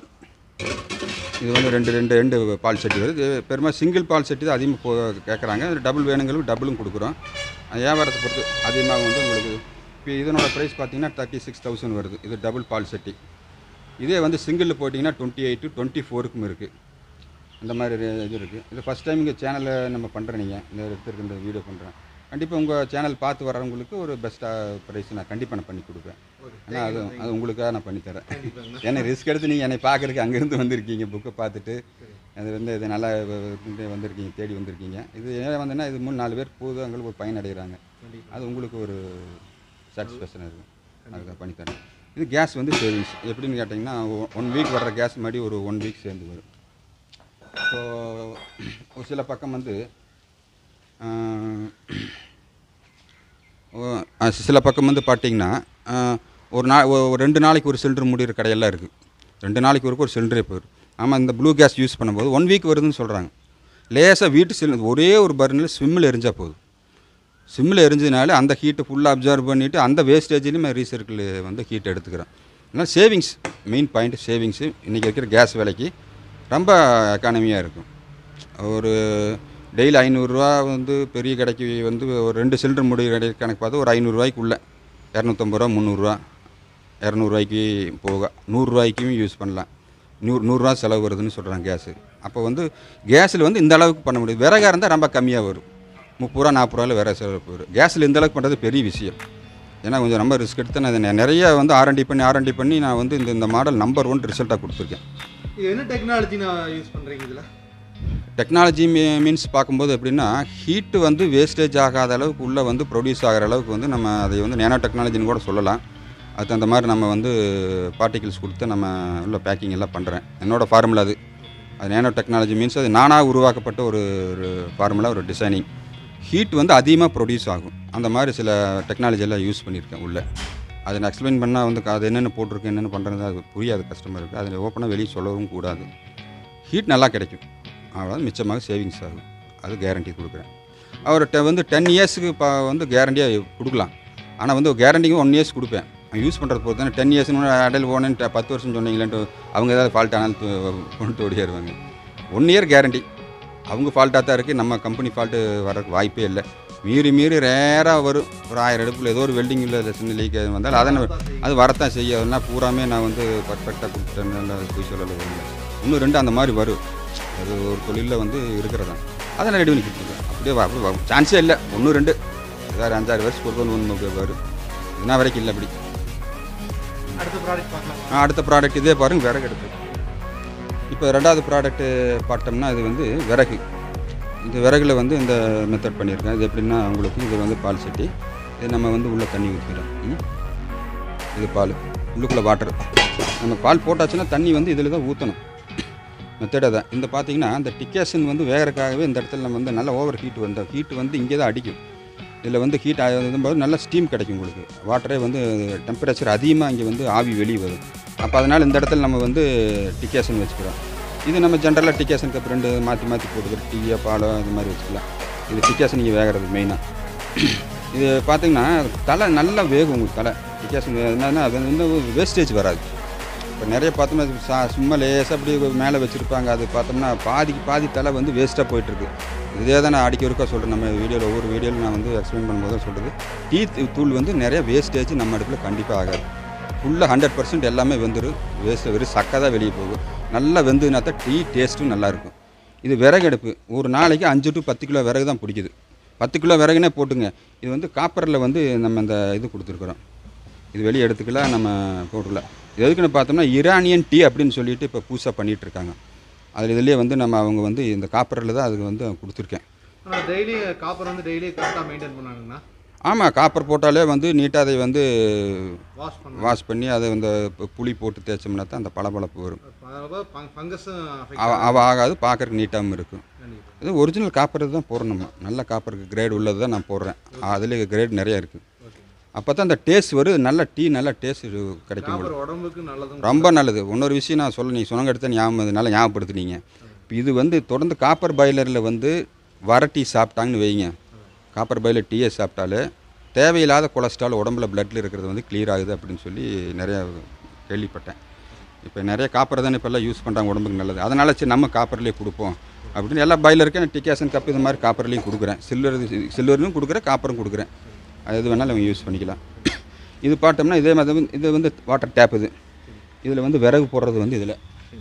இது வந்து ரெண்டு ரெண்டு ரெண்டு பால் செட்டி வருது இது பெரும்பாலும் சிங்கிள் பால் செட்டி தான் அதிகமாக போ கேட்குறாங்க டபுள் வேணுங்களுக்கு டபுளும் கொடுக்குறோம் அது வியாபாரத்தை பொறுத்து அதிகமாக வந்து உங்களுக்கு இப்போ இதனோட ப்ரைஸ் பார்த்தீங்கன்னா தேர்ட்டி சிக்ஸ் தௌசண்ட் வருது இது டபுள் பால் செட்டி இதே வந்து சிங்கிளில் போட்டிங்கன்னா டுவெண்ட்டி எயிட்டு டுவெண்ட்டி ஃபோருக்கும் இருக்குது இந்த மாதிரி ரே- இது இருக்குது இது ஃபஸ்ட் டைம் இங்கே சேனலில் நம்ம பண்ணுறேன் நீங்கள் இந்த எடுத்துருக்கு இந்த வீடியோ பண்ணுறேன் கண்டிப்பாக உங்கள் சேனல் பார்த்து வரவங்களுக்கு ஒரு பெஸ்ட்டாக ப்ரைஸ் நான் கண்டிப்பாக நான் பண்ணி கொடுப்பேன் ஏன்னா அது அது உங்களுக்காக நான் பண்ணித்தரேன் ஏன்னா ரிஸ்க் எடுத்து நீங்கள் என்னை பார்க்குறதுக்கு அங்கேருந்து வந்திருக்கீங்க புக்கை பார்த்துட்டு அது வந்து இது நல்லா வ- வ- வந்திருக்கீங்க தேடி வந்திருக்கீங்க இது ஏன் வந்தேன்னா இது மூணு நாலு பேர் போகுது அவங்களுக்கு ஒரு பயன் அடைகிறாங்க அது உங்களுக்கு ஒரு சாட்டிஸ்ஃபேக்ஷன் இருக்கும் அதுதான் பண்ணித்தரேன் இது கேஸ் வந்து சேவிங்ஸ் எப்படின்னு கேட்டிங்கன்னா ஒன் வீக் வர்ற கேஸ் மாதிரி ஒரு ஒன் வீக் சேர்ந்து வரும் இப்போ ஒரு சில பக்கம் வந்து ஆஹ், ஓ- அஹ் சில பக்கம் வந்து பார்த்தீங்கன்னா ஆஹ், ஒரு நா ஒ- ஒரு ரெண்டு நாளைக்கு ஒரு சிலிண்டர் முடிகிற கடையெல்லாம் இருக்குது ரெண்டு நாளைக்கு ஒருக்கு ஒரு சிலிண்டரே போயிடும் ஆமாம் இந்த ப்ளூ கேஸ் யூஸ் பண்ணும்போது ஒன் வீக் வருதுன்னு சொல்கிறாங்க லேசாக வீட்டு சிலிண்டர் ஒரே ஒரு பர்னில் ஸ்விம்மில் எரிஞ்சால் போதும் சிம்மில் எரிஞ்சதுனால அந்த ஹீட்டை ஃபுல்லாக அப்சர்வ் பண்ணிவிட்டு அந்த வேஸ்டேஜ்லையும் ரீசர்க்கிள் வந்து ஹீட் எடுத்துக்கிறேன் அதனால் சேவிங்ஸ் மெயின் பாயிண்ட் சேவிங்ஸு இன்றைக்கி இருக்கிற கேஸ் விலைக்கு ரொம்ப எக்கானமியாக இருக்கும் ஒரு டெய்லி ஐநூறுரூவா வந்து பெரிய கடைக்கு வந்து ஒரு ரெண்டு சிலிண்டர் முடிகிற கடை கணக்கு பார்த்து ஒரு ஐநூறுரூவாய்க்குள்ளே இரநூத்தம்பது ரூபா முந்நூறுரூவா இரநூறுவாய்க்கு போக நூறுரூவாய்க்கும் யூஸ் பண்ணலாம் நூறு நூறுரூவா செலவு வருதுன்னு சொல்கிறாங்க கேஸு அப்போ வந்து கேஸில் வந்து இந்த அளவுக்கு பண்ண முடியாது விறகாக இருந்தால் ரொம்ப கம்மியாக வரும் முப்பது ரூபா நாற்பது ரூபாயில் விறகு செலவு போயிடும் கேஸில் இந்த அளவுக்கு பண்ணுறது பெரிய விஷயம் ஏன்னா கொஞ்சம் ரொம்ப ரிஸ்க் எடுத்து நான் இதை நிறைய வந்து ஆர்என்டி பண்ணி ஆர்என்டி பண்ணி நான் வந்து இந்த இந்த மாடல் நம்பர் ஒன் ரிசல்ட்டாக கொடுத்துருக்கேன் இது என்ன டெக்னாலஜி நான் யூஸ் பண்ணுறீங்க இதில் டெக்னாலஜி மீன்ஸ் பார்க்கும்போது எப்படின்னா ஹீட்டு வந்து வேஸ்டேஜ் ஆகாத அளவுக்கு உள்ளே வந்து ப்ரொடியூஸ் ஆகிற அளவுக்கு வந்து நம்ம அதை வந்து நேனோ டெக்னாலஜின்னு கூட சொல்லலாம் அது அந்த மாதிரி நம்ம வந்து பார்ட்டிகிள்ஸ் கொடுத்து நம்ம உள்ள பேக்கிங் எல்லாம் பண்ணுறேன் என்னோட ஃபார்முலா அது அது நேனோ டெக்னாலஜி மீன்ஸ் அது நானாக உருவாக்கப்பட்ட ஒரு ஒரு ஃபார்முலா ஒரு டிசைனிங் ஹீட் வந்து அதிகமாக ப்ரொடியூஸ் ஆகும் அந்த மாதிரி சில டெக்னாலஜி எல்லாம் யூஸ் பண்ணியிருக்கேன் உள்ளே அதை நான் எக்ஸ்பிளைன் பண்ணால் வந்து அது என்னென்ன போட்டிருக்கு என்னென்ன பண்ணுறது அது புரியாது கஸ்டமருக்கு அதை ஓப்பனாக வெளியே சொல்லவும் கூடாது ஹீட் நல்லா கிடைக்கும் அவ்வளோ மிச்சமாக சேவிங்ஸ் ஆகும் அது கேரண்டி கொடுக்குறேன் அவர்கிட்ட வந்து டென் இயர்ஸுக்கு பா வந்து கேரண்டியாக கொடுக்கலாம் ஆனால் வந்து கேரண்டிக்கு ஒன் இயர்ஸ் கொடுப்பேன் யூஸ் பண்ணுறது பொறுத்து தானே டென் இயர்ஸ்னு அடல் போனேன்னு பத்து வருஷம் சொன்னீங்களேன்ட்டு அவங்க ஏதாவது ஃபால்ட் ஆனாலும் து- கொண்டு ஓடிடுவாங்க ஒன் இயர் கேரண்டி அவங்க ஃபால்ட்டாக தான் இருக்குது நம்ம கம்பெனி ஃபால்ட்டு வர்றதுக்கு வாய்ப்பே இல்லை மீறி மீறி ரேராக வரும் ஒரு ஆயிரம் அடுப்பில் ஏதோ ஒரு வெல்டிங் இல்லை சின்ன லீக் வந்தால் அதை நான் அது வரத்தான் செய்யும் அதெல்லாம் பூராமே நான் வந்து பர்ஃபெக்டாக கொடுத்துட்டேன்னு போய் சொல்லலை இல்லை இன்னும் ரெண்டு அந்த மாதிரி வரும் அது ஒரு தொழிலில் வந்து இருக்கிறதா அதை நான் ரெடி பண்ணி கொடுத்துருக்கேன் அப்படியே வ- அப்படி வ- சான்ஸே இல்லை ஒன்று ரெண்டு ஏதாவது அஞ்சாறு வருஷம் ஒரு ஒன்று வரும் என்ன வரைக்கும் இல்லை அப்படி அடுத்த ப்ராடக்ட் பார்க்கலாம் ஆ, அடுத்த ப்ராடக்ட் இதே பாருங்க விறகு அடுப்பு இப்போ ரெண்டாவது ப்ராடக்ட்டு பார்த்தோம்னா இது வந்து விறகு இந்த விறகுல வந்து இந்த மெத்தட் பண்ணியிருக்கேன் இது எப்படின்னா உங்களுக்கு இது வந்து பால் சட்டி இது நம்ம வந்து உள்ளே தண்ணி ஊற்றிக்கிறோம் ம்? இது பால் உள்ளுக்குள்ளே வாட்டர் நம்ம பால் போட்டாச்சுன்னா தண்ணி வந்து இதில் தான் ஊற்றணும் மெத்தடை தான் இந்த பார்த்தீங்கன்னா இந்த டிக்கேஷன் வந்து வேகிறதுக்காகவே இந்த இடத்துல நம்ம வந்து நல்ல ஓவர் ஹீட் வந்து ஹீட் வந்து இங்கே தான் அடிக்கும் இதில் வந்து ஹீட் ஆகும்போது நல்ல ஸ்டீம் கிடைக்கும் உங்களுக்கு வாட்டரே வந்து டெம்பரேச்சர் அதிகமாக இங்கே வந்து ஆவி வெளியே வரும் அப்போ அதனால் இந்த இடத்துல நம்ம வந்து டிக்கேஷன் வச்சுக்கிறோம் இது நம்ம ஜென்ரலாக டிக்கேஷன் கப் ரெண்டு மாற்றி மாற்றி போட்டுக்கிறோம் டீயோ பாலோ இது மாதிரி வச்சுக்கலாம் இது டிக்கேஷன் இங்கே வேகிறது மெயினாக இது பார்த்தீங்கன்னா தலை நல்லா வேகும் உங்களுக்கு தலை டிக்கேஷன் என்னன்னா அது வந்து வேஸ்டேஜ் வராது இப்போ நிறைய பார்த்தோம்னா அது சா சும்மா லேசாக அப்படி மேலே வச்சுருப்பாங்க அது பார்த்தோம்னா பாதிக்கு பாதி தலை வந்து வேஸ்ட்டாக போயிட்டுருக்கு இதே தான் நான் அடிக்க ஒருக்கா சொல்கிறேன் நம்ம வீடியோவில் ஒவ்வொரு வீடியோவில் நான் வந்து எக்ஸ்பிளைன் பண்ணும்போது தான் சொல்கிறது டீ தூள் வந்து நிறைய வேஸ்டேஜ் நம்ம அடுப்பில் கண்டிப்பாக ஆகாது ஃபுல்லாக ஹண்ட்ரட் பர்சன்ட் எல்லாமே வெந்துடும் வேஸ்ட் வெறும் சக்கை தான் வெளியே போகும் நல்லா வெந்ததுனா தான் டீ டேஸ்ட்டும் நல்லாயிருக்கும் இது விறகு அடுப்பு ஒரு நாளைக்கு அஞ்சு டு பத்து கிலோ விறகு தான் பிடிக்குது பத்து கிலோ விறகுனே போட்டுங்க இது வந்து காப்பரில் வந்து நம்ம இந்த இது கொடுத்துருக்குறோம் இது வெளியே எடுத்துக்கலாம் நம்ம போட்டுக்கலாம் இது எதுக்குன்னு பார்த்தோம்னா இரானியன் டீ அப்படின்னு சொல்லிட்டு இப்போ புதுசாக பண்ணிகிட்டு இருக்காங்க அதில் இதுலேயே வந்து நம்ம அவங்க வந்து இந்த காப்பரில் தான் அதுக்கு வந்து கொடுத்துருக்கேன் ஆனால் டெய்லி காப்பர் வந்து டெய்லி கரெக்டாக மெயின்டைன் பண்ணாங்கண்ணா ஆமாம் காப்பர் போட்டாலே வந்து நீட்டாக அதை வந்து வாஷ் பண்ண வாஷ் பண்ணி அதை அந்த பு- புளி போட்டு தேய்ச்சோம்னா தான் அந்த பளபளப்பு வரும் ஃபங்கஸும் அவ அவ ஆகாது பார்க்கறதுக்கு நீட்டாகவும் இருக்கும் கண்டிப்பாக இது ஒரிஜினல் காப்பர் தான் போடுறோம் நம்ம நல்ல காப்பருக்கு கிரேட் உள்ளது தான் நான் போடுறேன் அதுலேயே கிரேட் நிறைய இருக்குது ஓகே அப்போ தான் அந்த டேஸ்ட் வரும் நல்ல டீ நல்ல டேஸ்ட் கிடைக்கும் உங்களுக்கு. காப்பர் உடம்புக்கு நல்லதும் ரொம்ப நல்லது இன்னொரு விஷயம் நான் சொல்ல நீங்கள் சொன்னங்க எடுத்த ஞாபகம் நல்லா ஞாபகப்படுத்துனீங்க இப்போ இது வந்து தொடர்ந்து காப்பர் பாய்லரில் வந்து வர டீ சாப்பிட்டாங்கன்னு வைங்க காப்பர் பாய்லர் டீயை சாப்பிட்டாலே தேவையில்லாத கொலஸ்ட்ரால் உடம்புல பிளட்டில் இருக்கிறது வந்து கிளியர் ஆகுது அப்படின்னு சொல்லி நிறைய கேள்விப்பட்டேன் இப்போ நிறைய காப்பர் தானே இப்போல்லாம் யூஸ் பண்ணுறாங்க உடம்புக்கு நல்லது அதனால சரி நம்ம காப்பர்லேயே கொடுப்போம் அப்படின்னு எல்லா பாய்லருக்கும் நான் டிகேஷன் கப் இது மாதிரி காப்பர்லேயும் கொடுக்குறேன் சில்வர் சில்வர்லையும் கொடுக்குறேன் காப்பரும் கொடுக்குறேன் அது எது வேணாலும் அவங்க யூஸ் பண்ணிக்கலாம் இது பார்த்தோம்னா இதே மாதிரி வந்து- இது வந்து வாட்டர் டேப் இது இதில் வந்து விறகு போடுறது வந்து இதில்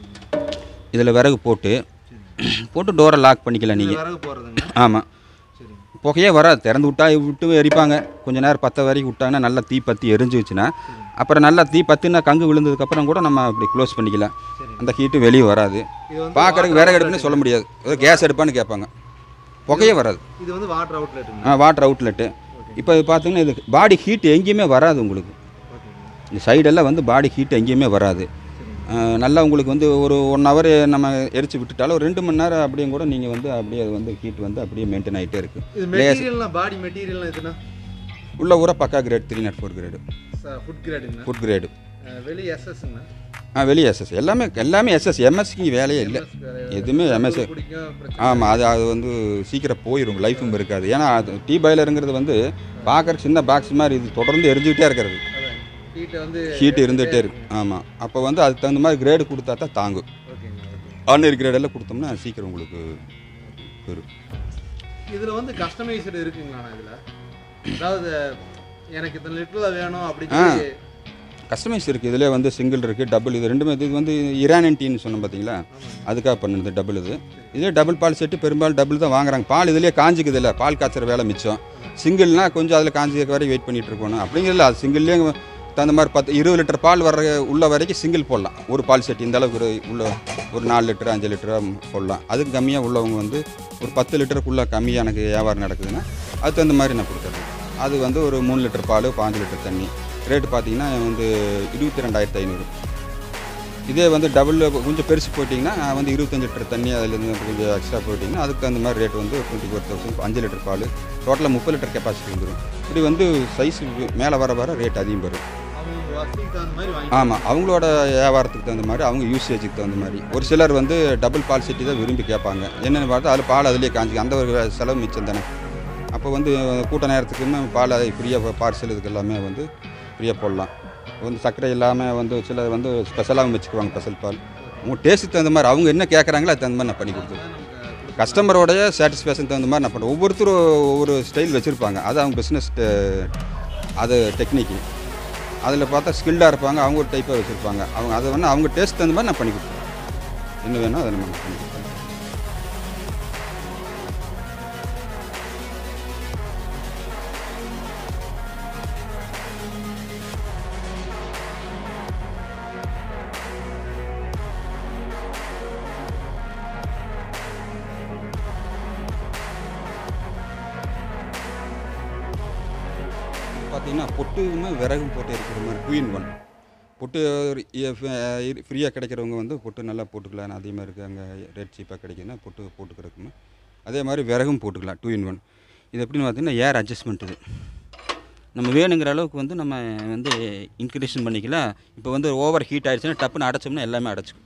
இதில் விறகு போட்டு போட்டு டோரை லாக் பண்ணிக்கலாம் நீங்கள் விறகு போகிறதுங்க ஆமாம் சரிங்க புகையே வராது திறந்து விட்டா விட்டு எரிப்பாங்க கொஞ்ச நேரம் பத்த வரைக்கும் விட்டாங்கன்னா நல்லா தீ பற்றி எரிஞ்சுச்சுன்னா அப்புறம் நல்லா தீ பற்றினா கங்கு விழுந்ததுக்கப்புறம் கூட நம்ம அப்படி க்ளோஸ் பண்ணிக்கலாம் சரிங்க அந்த ஹீட்டு வெளியே வராது இது வந்து பார்க்கறதுக்கு விறகு அடுப்புன்னு சொல்ல முடியாது ஏதோ கேஸ் அடுப்பான்னு கேட்பாங்க புகையே வராது இது வந்து வாட்டர் அவுட்லெட்டுங்க ஆ வாட்டர் அவுட்லெட்டு இப்போ இது பார்த்தீங்கன்னா இது பாடி ஹீட் எங்கேயுமே வராது உங்களுக்கு ஓகேங்க இந்த சைடெல்லாம் வந்து பாடி ஹீட் எங்கேயுமே வராது சரிங்க அஹ் நல்லா உங்களுக்கு வந்து ஒரு ஒன் ஹவர் நம்ம எரிச்சு விட்டுட்டாலும் ஒரு ரெண்டு மணி நேரம் அப்படியும் கூட நீங்கள் வந்து அப்படியே அது வந்து ஹீட் வந்து அப்படியே மெயின்டைன் ஆகிட்டே இருக்குது இது மெட்டீரியல்னா பாடி மெட்டீரியல்னா எதுனா உள்ள ஊரா பக்கா grade three not four grade food கிரேடுங்க ஃபுட் கிரேடு வெளி எஸ்எஸ்ங்க ஆ வெளியே எஸ்எஸ் எல்லாமே எல்லாமே எஸ்எஸ் எம்எஸ்க்கு வேலையே இல்லை எதுவுமே எம்எஸ் பிடிக்கும் பிரச்சனை ஆமாம் அது அது வந்து சீக்கிரம் போயிடும் லைஃபும் இருக்காது ஏன்னா அது டீ பாய்லருங்கிறது வந்து பார்க்குற சின்ன பாக்ஸ் மாதிரி இது தொடர்ந்து எரிஞ்சுக்கிட்டே இருக்கிறது அதான் ஹீட்டை வந்து ஹீட் இருந்துகிட்டே இருக்கு ஆமாம் அப்போ வந்து அதுக்கு தகுந்த மாதிரி கிரேடு கொடுத்தா தான் தாங்கும் ஓகேங்க ஓகே ஆர்டினரி கிரேடெல்லாம் கொடுத்தோம்னா சீக்கிரம் உங்களுக்கு வரும் இதில் வந்து கஸ்டமைஸ்டு இருக்குங்களாண்ணா இதில் அதாவது எனக்கு இத்தனை லிட்டரில் வேணும் அப்படின்னு சொல்லி கஸ்டமைஸ் இருக்குது இதிலே வந்து சிங்கிள் இருக்குது டபுள் இது ரெண்டுமே இது வந்து இரானியன் டீன்னு சொன்னோம் பார்த்தீங்களா அதுக்காக பண்ணுது டபுள் இது இதே டபுள் பால் செட்டு பெரும்பாலும் டபுள் தான் வாங்குறாங்க பால் இதுலேயே காஞ்சிக்குது இல்லை பால் காய்ச்சற வேலை மிச்சம் சிங்கிள்னா கொஞ்சம் அதில் காஞ்சிக்க வரை வெயிட் பண்ணிட்டு இருக்கணும் அப்படிங்கிறதுல அது சிங்கிள்லேயே தகுந்த மாதிரி பத்து இருபது லிட்டர் பால் வர்ற உள்ள வரைக்கும் சிங்கிள் போடலாம் ஒரு பால் செட் இந்த அளவுக்கு ஒரு உள்ள ஒரு நாலு லிட்டர் அஞ்சு லிட்டராக போடலாம் அதுக்கு கம்மியாக உள்ளவங்க வந்து ஒரு பத்து லிட்டருக்குள்ளே கம்மியாக எனக்கு வியாபாரம் நடக்குதுன்னா அதுக்கு தகுந்த மாதிரி நான் கொடுத்துட்றேன் அது வந்து ஒரு மூணு லிட்டர் பால் பாஞ்சு லிட்டர் தண்ணி ரேட்டு பார்த்தீங்கன்னா வந்து இருபத்தி ரெண்டாயிரத்து ஐநூறு இதே வந்து டபுள் கொஞ்சம் பெருசு போட்டிங்கன்னா நான் வந்து இருபத்தஞ்சு லிட்டர் தண்ணி அதுலேருந்து கொஞ்சம் எக்ஸ்ட்ரா போட்டிங்கன்னா அதுக்கு அந்த மாதிரி ரேட் வந்து டுவெண்ட்டி ஃபோர் தௌசண்ட் அஞ்சு லிட்டர் பால் டோட்டலாக முப்பது லிட்டர் கெப்பாசிட்டி வந்துடும் இப்படி வந்து சைஸ் மேலே வர வர ரேட் அதிகம் வரும் அவங்க வசதிக்கு தகுந்த மாதிரி வாங்கி ஆமாம் அவங்களோட வியாபாரத்துக்கு தகுந்த மாதிரி அவங்க யூசேஜுக்கு தகுந்த மாதிரி ஒரு சிலர் வந்து டபுள் பால் செட்டி தான் விரும்பி கேட்பாங்க என்னென்னு பார்த்தா அதில் பால் அதிலே காஞ்சி அந்த ஒரு செலவு மிச்சம் தானே அப்போ வந்து கூட்ட நேரத்துக்குமே பால் அதை ஃப்ரீயாக பார்சல் இதுக்கு எல்லாமே வந்து ஃப்ரீயாக போடலாம் வந்து சர்க்கரை இல்லாமல் வந்து சிலர் வந்து ஸ்பெஷலாகவும் வச்சுக்குவாங்க ஸ்பெஷல் பால் உங்க டேஸ்ட்டுக்கு தகுந்த மாதிரி அவங்க என்ன கேட்குறாங்களோ அது தகுந்த மாதிரி நான் பண்ணி கொடுத்துருவேன் நமக்கு கஸ்டமரோடைய சாட்டிஸ்ஃபேக்ஷன் தகுந்த மாதிரி நான் பண்ணுறேன் ஒவ்வொருத்தரும் ஒவ்வொரு ஸ்டைல் வச்சுருப்பாங்க அது அவங்க பிஸ்னஸ் அது டெக்னிக்கு அதில் பார்த்தா ஸ்கில்டாக இருப்பாங்க அவங்க ஒரு டைப்பாக வச்சுருப்பாங்க அவங்க அதை வேணால் அவங்க டேஸ்ட் தகுந்த மாதிரி நான் பண்ணி கொடுத்துருவேன் என்ன வேணும் அதை நம்ம பண்ணி கொடுத்துருவேன் பார்த்தீங்கன்னா பொட்டுமே விறகும் போட்டு இருக்கிற மாதிரி டூ இன் ஒன் பொட்டு ஃப்ரீயாக கிடைக்கிறவங்க வந்து பொட்டு நல்லா போட்டுக்கலாம் அதிகமாக இருக்குது அங்கே ரேட் சீப்பாக கிடைக்குதுன்னா பொட்டு போட்டுக்கிறதுக்குமே அதே மாதிரி விறகும் போட்டுக்கலாம் டூ இன் ஒன் இது எப்படின்னு பார்த்தீங்கன்னா ஏர் அட்ஜஸ்ட்மெண்ட் இது நம்ம வேணுங்கிற அளவுக்கு வந்து நம்ம வந்து இன்க்ரீஷன் பண்ணிக்கலாம் இப்போ வந்து ஓவர் ஹீட் ஆயிடுச்சுன்னா டப்புன்னு அடைச்சோம்னா எல்லாமே அடைச்சிக்கும்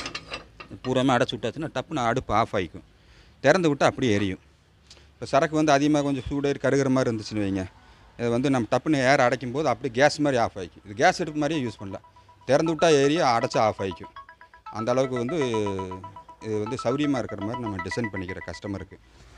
பூராமே அடைச்சி விட்டாச்சுன்னா டப்புன்னு அடுப்பு ஆஃப் ஆகிக்கும் திறந்து விட்டால் அப்படியே எரியும் இப்போ சரக்கு வந்து அதிகமாக கொஞ்சம் சூடேறி கருகிற மாதிரி இருந்துச்சுன்னு வைங்க இதை வந்து நம்ம டப்புன்னு ஏர் அடைக்கும் போது அப்படியே கேஸ் மாதிரி ஆஃப் ஆகிக்கும் இது கேஸ் அடுப்பு மாதிரியே யூஸ் பண்ணலாம் திறந்து விட்டால் ஏறி அடைச்சா ஆஃப் ஆகிக்கும் அந்த அளவுக்கு வந்து இது வந்து சௌரியமாக இருக்கிற மாதிரி நம்ம டிசைன் பண்ணிக்கிற கஸ்டமருக்கு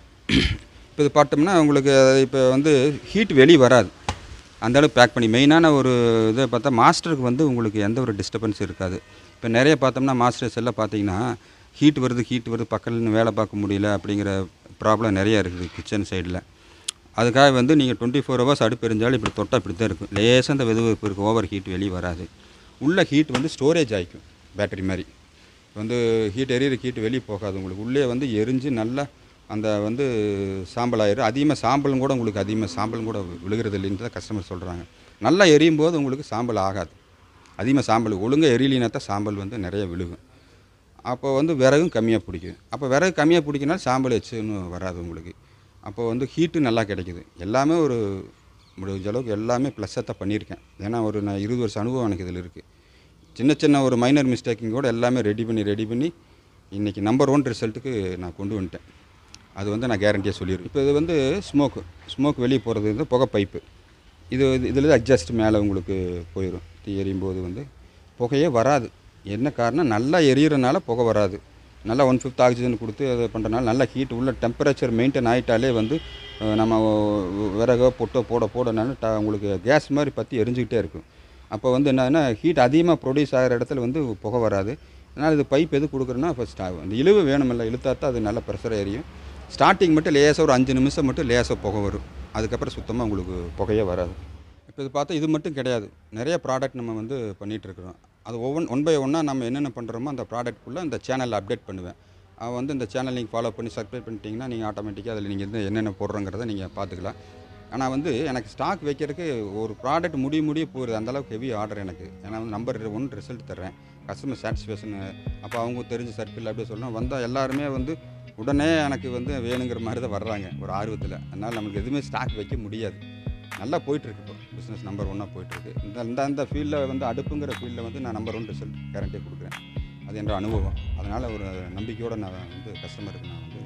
இப்போ இது பார்த்தோம்னா உங்களுக்கு இப்போ வந்து ஹீட் வெளியே வராது அந்த அளவுக்கு பேக் பண்ணி மெயினான ஒரு இதை பார்த்தா மாஸ்டருக்கு வந்து உங்களுக்கு எந்த ஒரு டிஸ்டர்பன்ஸ் இருக்காது இப்போ நிறைய பார்த்தோம்னா மாஸ்டர்ஸ் எல்லாம் பார்த்தீங்கன்னா ஹீட் வருது ஹீட் வருது பக்கத்தில் வேலை பார்க்க முடியல அப்படிங்கிற ப்ராப்ளம் நிறைய இருக்குது கிச்சன் சைடில் அதுக்காக வந்து நீங்கள் டுவெண்ட்டி ஃபோர் ஹவர்ஸ் அடுப்பு எரிஞ்சாலும் இப்படி தொட்டால் இப்படி தான் இருக்கும் லேசாக அந்த வெது வெதுப்பு இருக்கும் ஓவர் ஹீட் வெளியே வராது உள்ள ஹீட் வந்து ஸ்டோரேஜ் ஆகிக்கும் பேட்டரி மாதிரி வந்து ஹீட் எரியிற ஹீட் வெளியே போகாது உங்களுக்கு உள்ளே வந்து எரிஞ்சு நல்லா அந்த வந்து சாம்பல் ஆயிரும் அதிகமாக சாம்பலும் கூட உங்களுக்கு அதிகமாக சாம்பலும் கூட விழுகிறது இல்லைன்னு தான் கஸ்டமர் சொல்கிறாங்க நல்லா எரியும் போது உங்களுக்கு சாம்பல் ஆகாது அதிகமாக சாம்பல் ஒழுங்காக எரியலினா தான் சாம்பல் வந்து நிறைய விழுகும் அப்போ வந்து விறகும் கம்மியாக பிடிக்கும் அப்போ விறகு கம்மியாக பிடிக்கினாலும் சாம்பல் வச்சுன்னு வராது உங்களுக்கு அப்போ வந்து ஹீட்டு நல்லா கிடைக்குது எல்லாமே ஒரு முடிஞ்ச அளவுக்கு எல்லாமே ப்ளஸ்ஸாக தான் பண்ணியிருக்கேன் ஏன்னா ஒரு நான் இருபது வருஷம் அனுபவம் எனக்கு இதில் இருக்குது சின்ன சின்ன ஒரு மைனர் மிஸ்டேக்கிங் கூட எல்லாமே ரெடி பண்ணி ரெடி பண்ணி இன்றைக்கி நம்பர் ஒன் ரிசல்ட்டுக்கு நான் கொண்டு வந்துட்டேன் அது வந்து நான் கேரண்டியாக சொல்லிடுவேன் இப்போ இது வந்து ஸ்மோக்கு ஸ்மோக் வெளியே போகிறது வந்து புகை பைப்பு இது இதில் அட்ஜஸ்ட் மேலே உங்களுக்கு போயிடும் தீ எரியும் போது வந்து புகையே வராது என்ன காரணம் நல்லா எரியறனால புகை வராது நல்லா ஒன் ஃபிஃப்த் ஆக்சிஜன் கொடுத்து அதை பண்ணுறனால நல்லா ஹீட் உள்ள டெம்பரேச்சர் மெயின்டைன் ஆகிட்டாலே வந்து அஹ், நம்ம விறகோ பொட்டோ போட போடனால ட உங்களுக்கு கேஸ் மாதிரி பற்றி எரிஞ்சுக்கிட்டே இருக்கும் அப்போ வந்து என்னன்னா ஹீட் அதிகமாக ப்ரொடியூஸ் ஆகிற இடத்துல வந்து புகை வராது அதனால் இது பைப் எது கொடுக்குறோன்னா ஃபஸ்ட் அந்த இழுவு வேணுமில்ல இழுத்தா தான் அது நல்ல ப்ரெஷர் எரியும் ஸ்டார்டிங் மட்டும் லேசாக ஒரு அஞ்சு நிமிஷம் மட்டும் லேசாக புகை வரும் அதுக்கப்புறம் சுத்தமாக உங்களுக்கு புகையே வராது இப்போ இது பார்த்தா இது மட்டும் கிடையாது நிறைய ப்ராடக்ட் நம்ம வந்து பண்ணிகிட்டு இருக்கிறோம் அது ஒவ்வொன் ஒன் பை ஒன்னாக நம்ம என்னென்ன பண்ணுறோமோ அந்த ப்ராடக்ட்குள்ளே அந்த சேனலில் அப்டேட் பண்ணுவேன் அவன் வந்து இந்த சேனல் நீங்கள் ஃபாலோ பண்ணி சப்ஸ்கிரைப் பண்ணிட்டீங்கன்னா நீங்கள் ஆட்டோமேட்டிக்காக அதில் நீங்கள் வந்து என்னென்ன போடுறோங்கிறத நீங்கள் பார்த்துக்கலாம் ஆனால் வந்து எனக்கு ஸ்டாக் வைக்கிறதுக்கு ஒரு ப்ராடக்ட் முடிய முடிய போகுது அந்தளவுக்கு ஹெவி ஆர்டர் எனக்கு ஏன்னா வந்து நம்பர் ஒன் ரிசல்ட் தர்றேன் கஸ்டமர் சாட்டிஸ்ஃபேக்ஷன் அப்போ அவங்க தெரிஞ்ச சர்க்கிள் அப்படியே சொல்லணும் வந்தால் எல்லாருமே வந்து உடனே எனக்கு வந்து வேணுங்கிற மாதிரி தான் வர்றாங்க ஒரு ஆர்வத்தில் அதனால் நமக்கு எதுவுமே ஸ்டாக் வைக்க முடியாது நல்லா போயிட்டுருக்கு இப்போ பிஸ்னஸ் நம்பர் ஒன்னாக போயிட்டுருக்கு இந்த இந்த அந்த ஃபீல்டில் வந்து அடுப்புங்கிற ஃபீல்டில் வந்து நான் நம்பர் ஒன் ரிசல்ட் கேரண்டியாக கொடுக்குறேன் அது என்ற அனுபவம் அதனால் ஒரு நம்பிக்கையோடு நான் வந்து கஸ்டமருக்கு நான் வந்து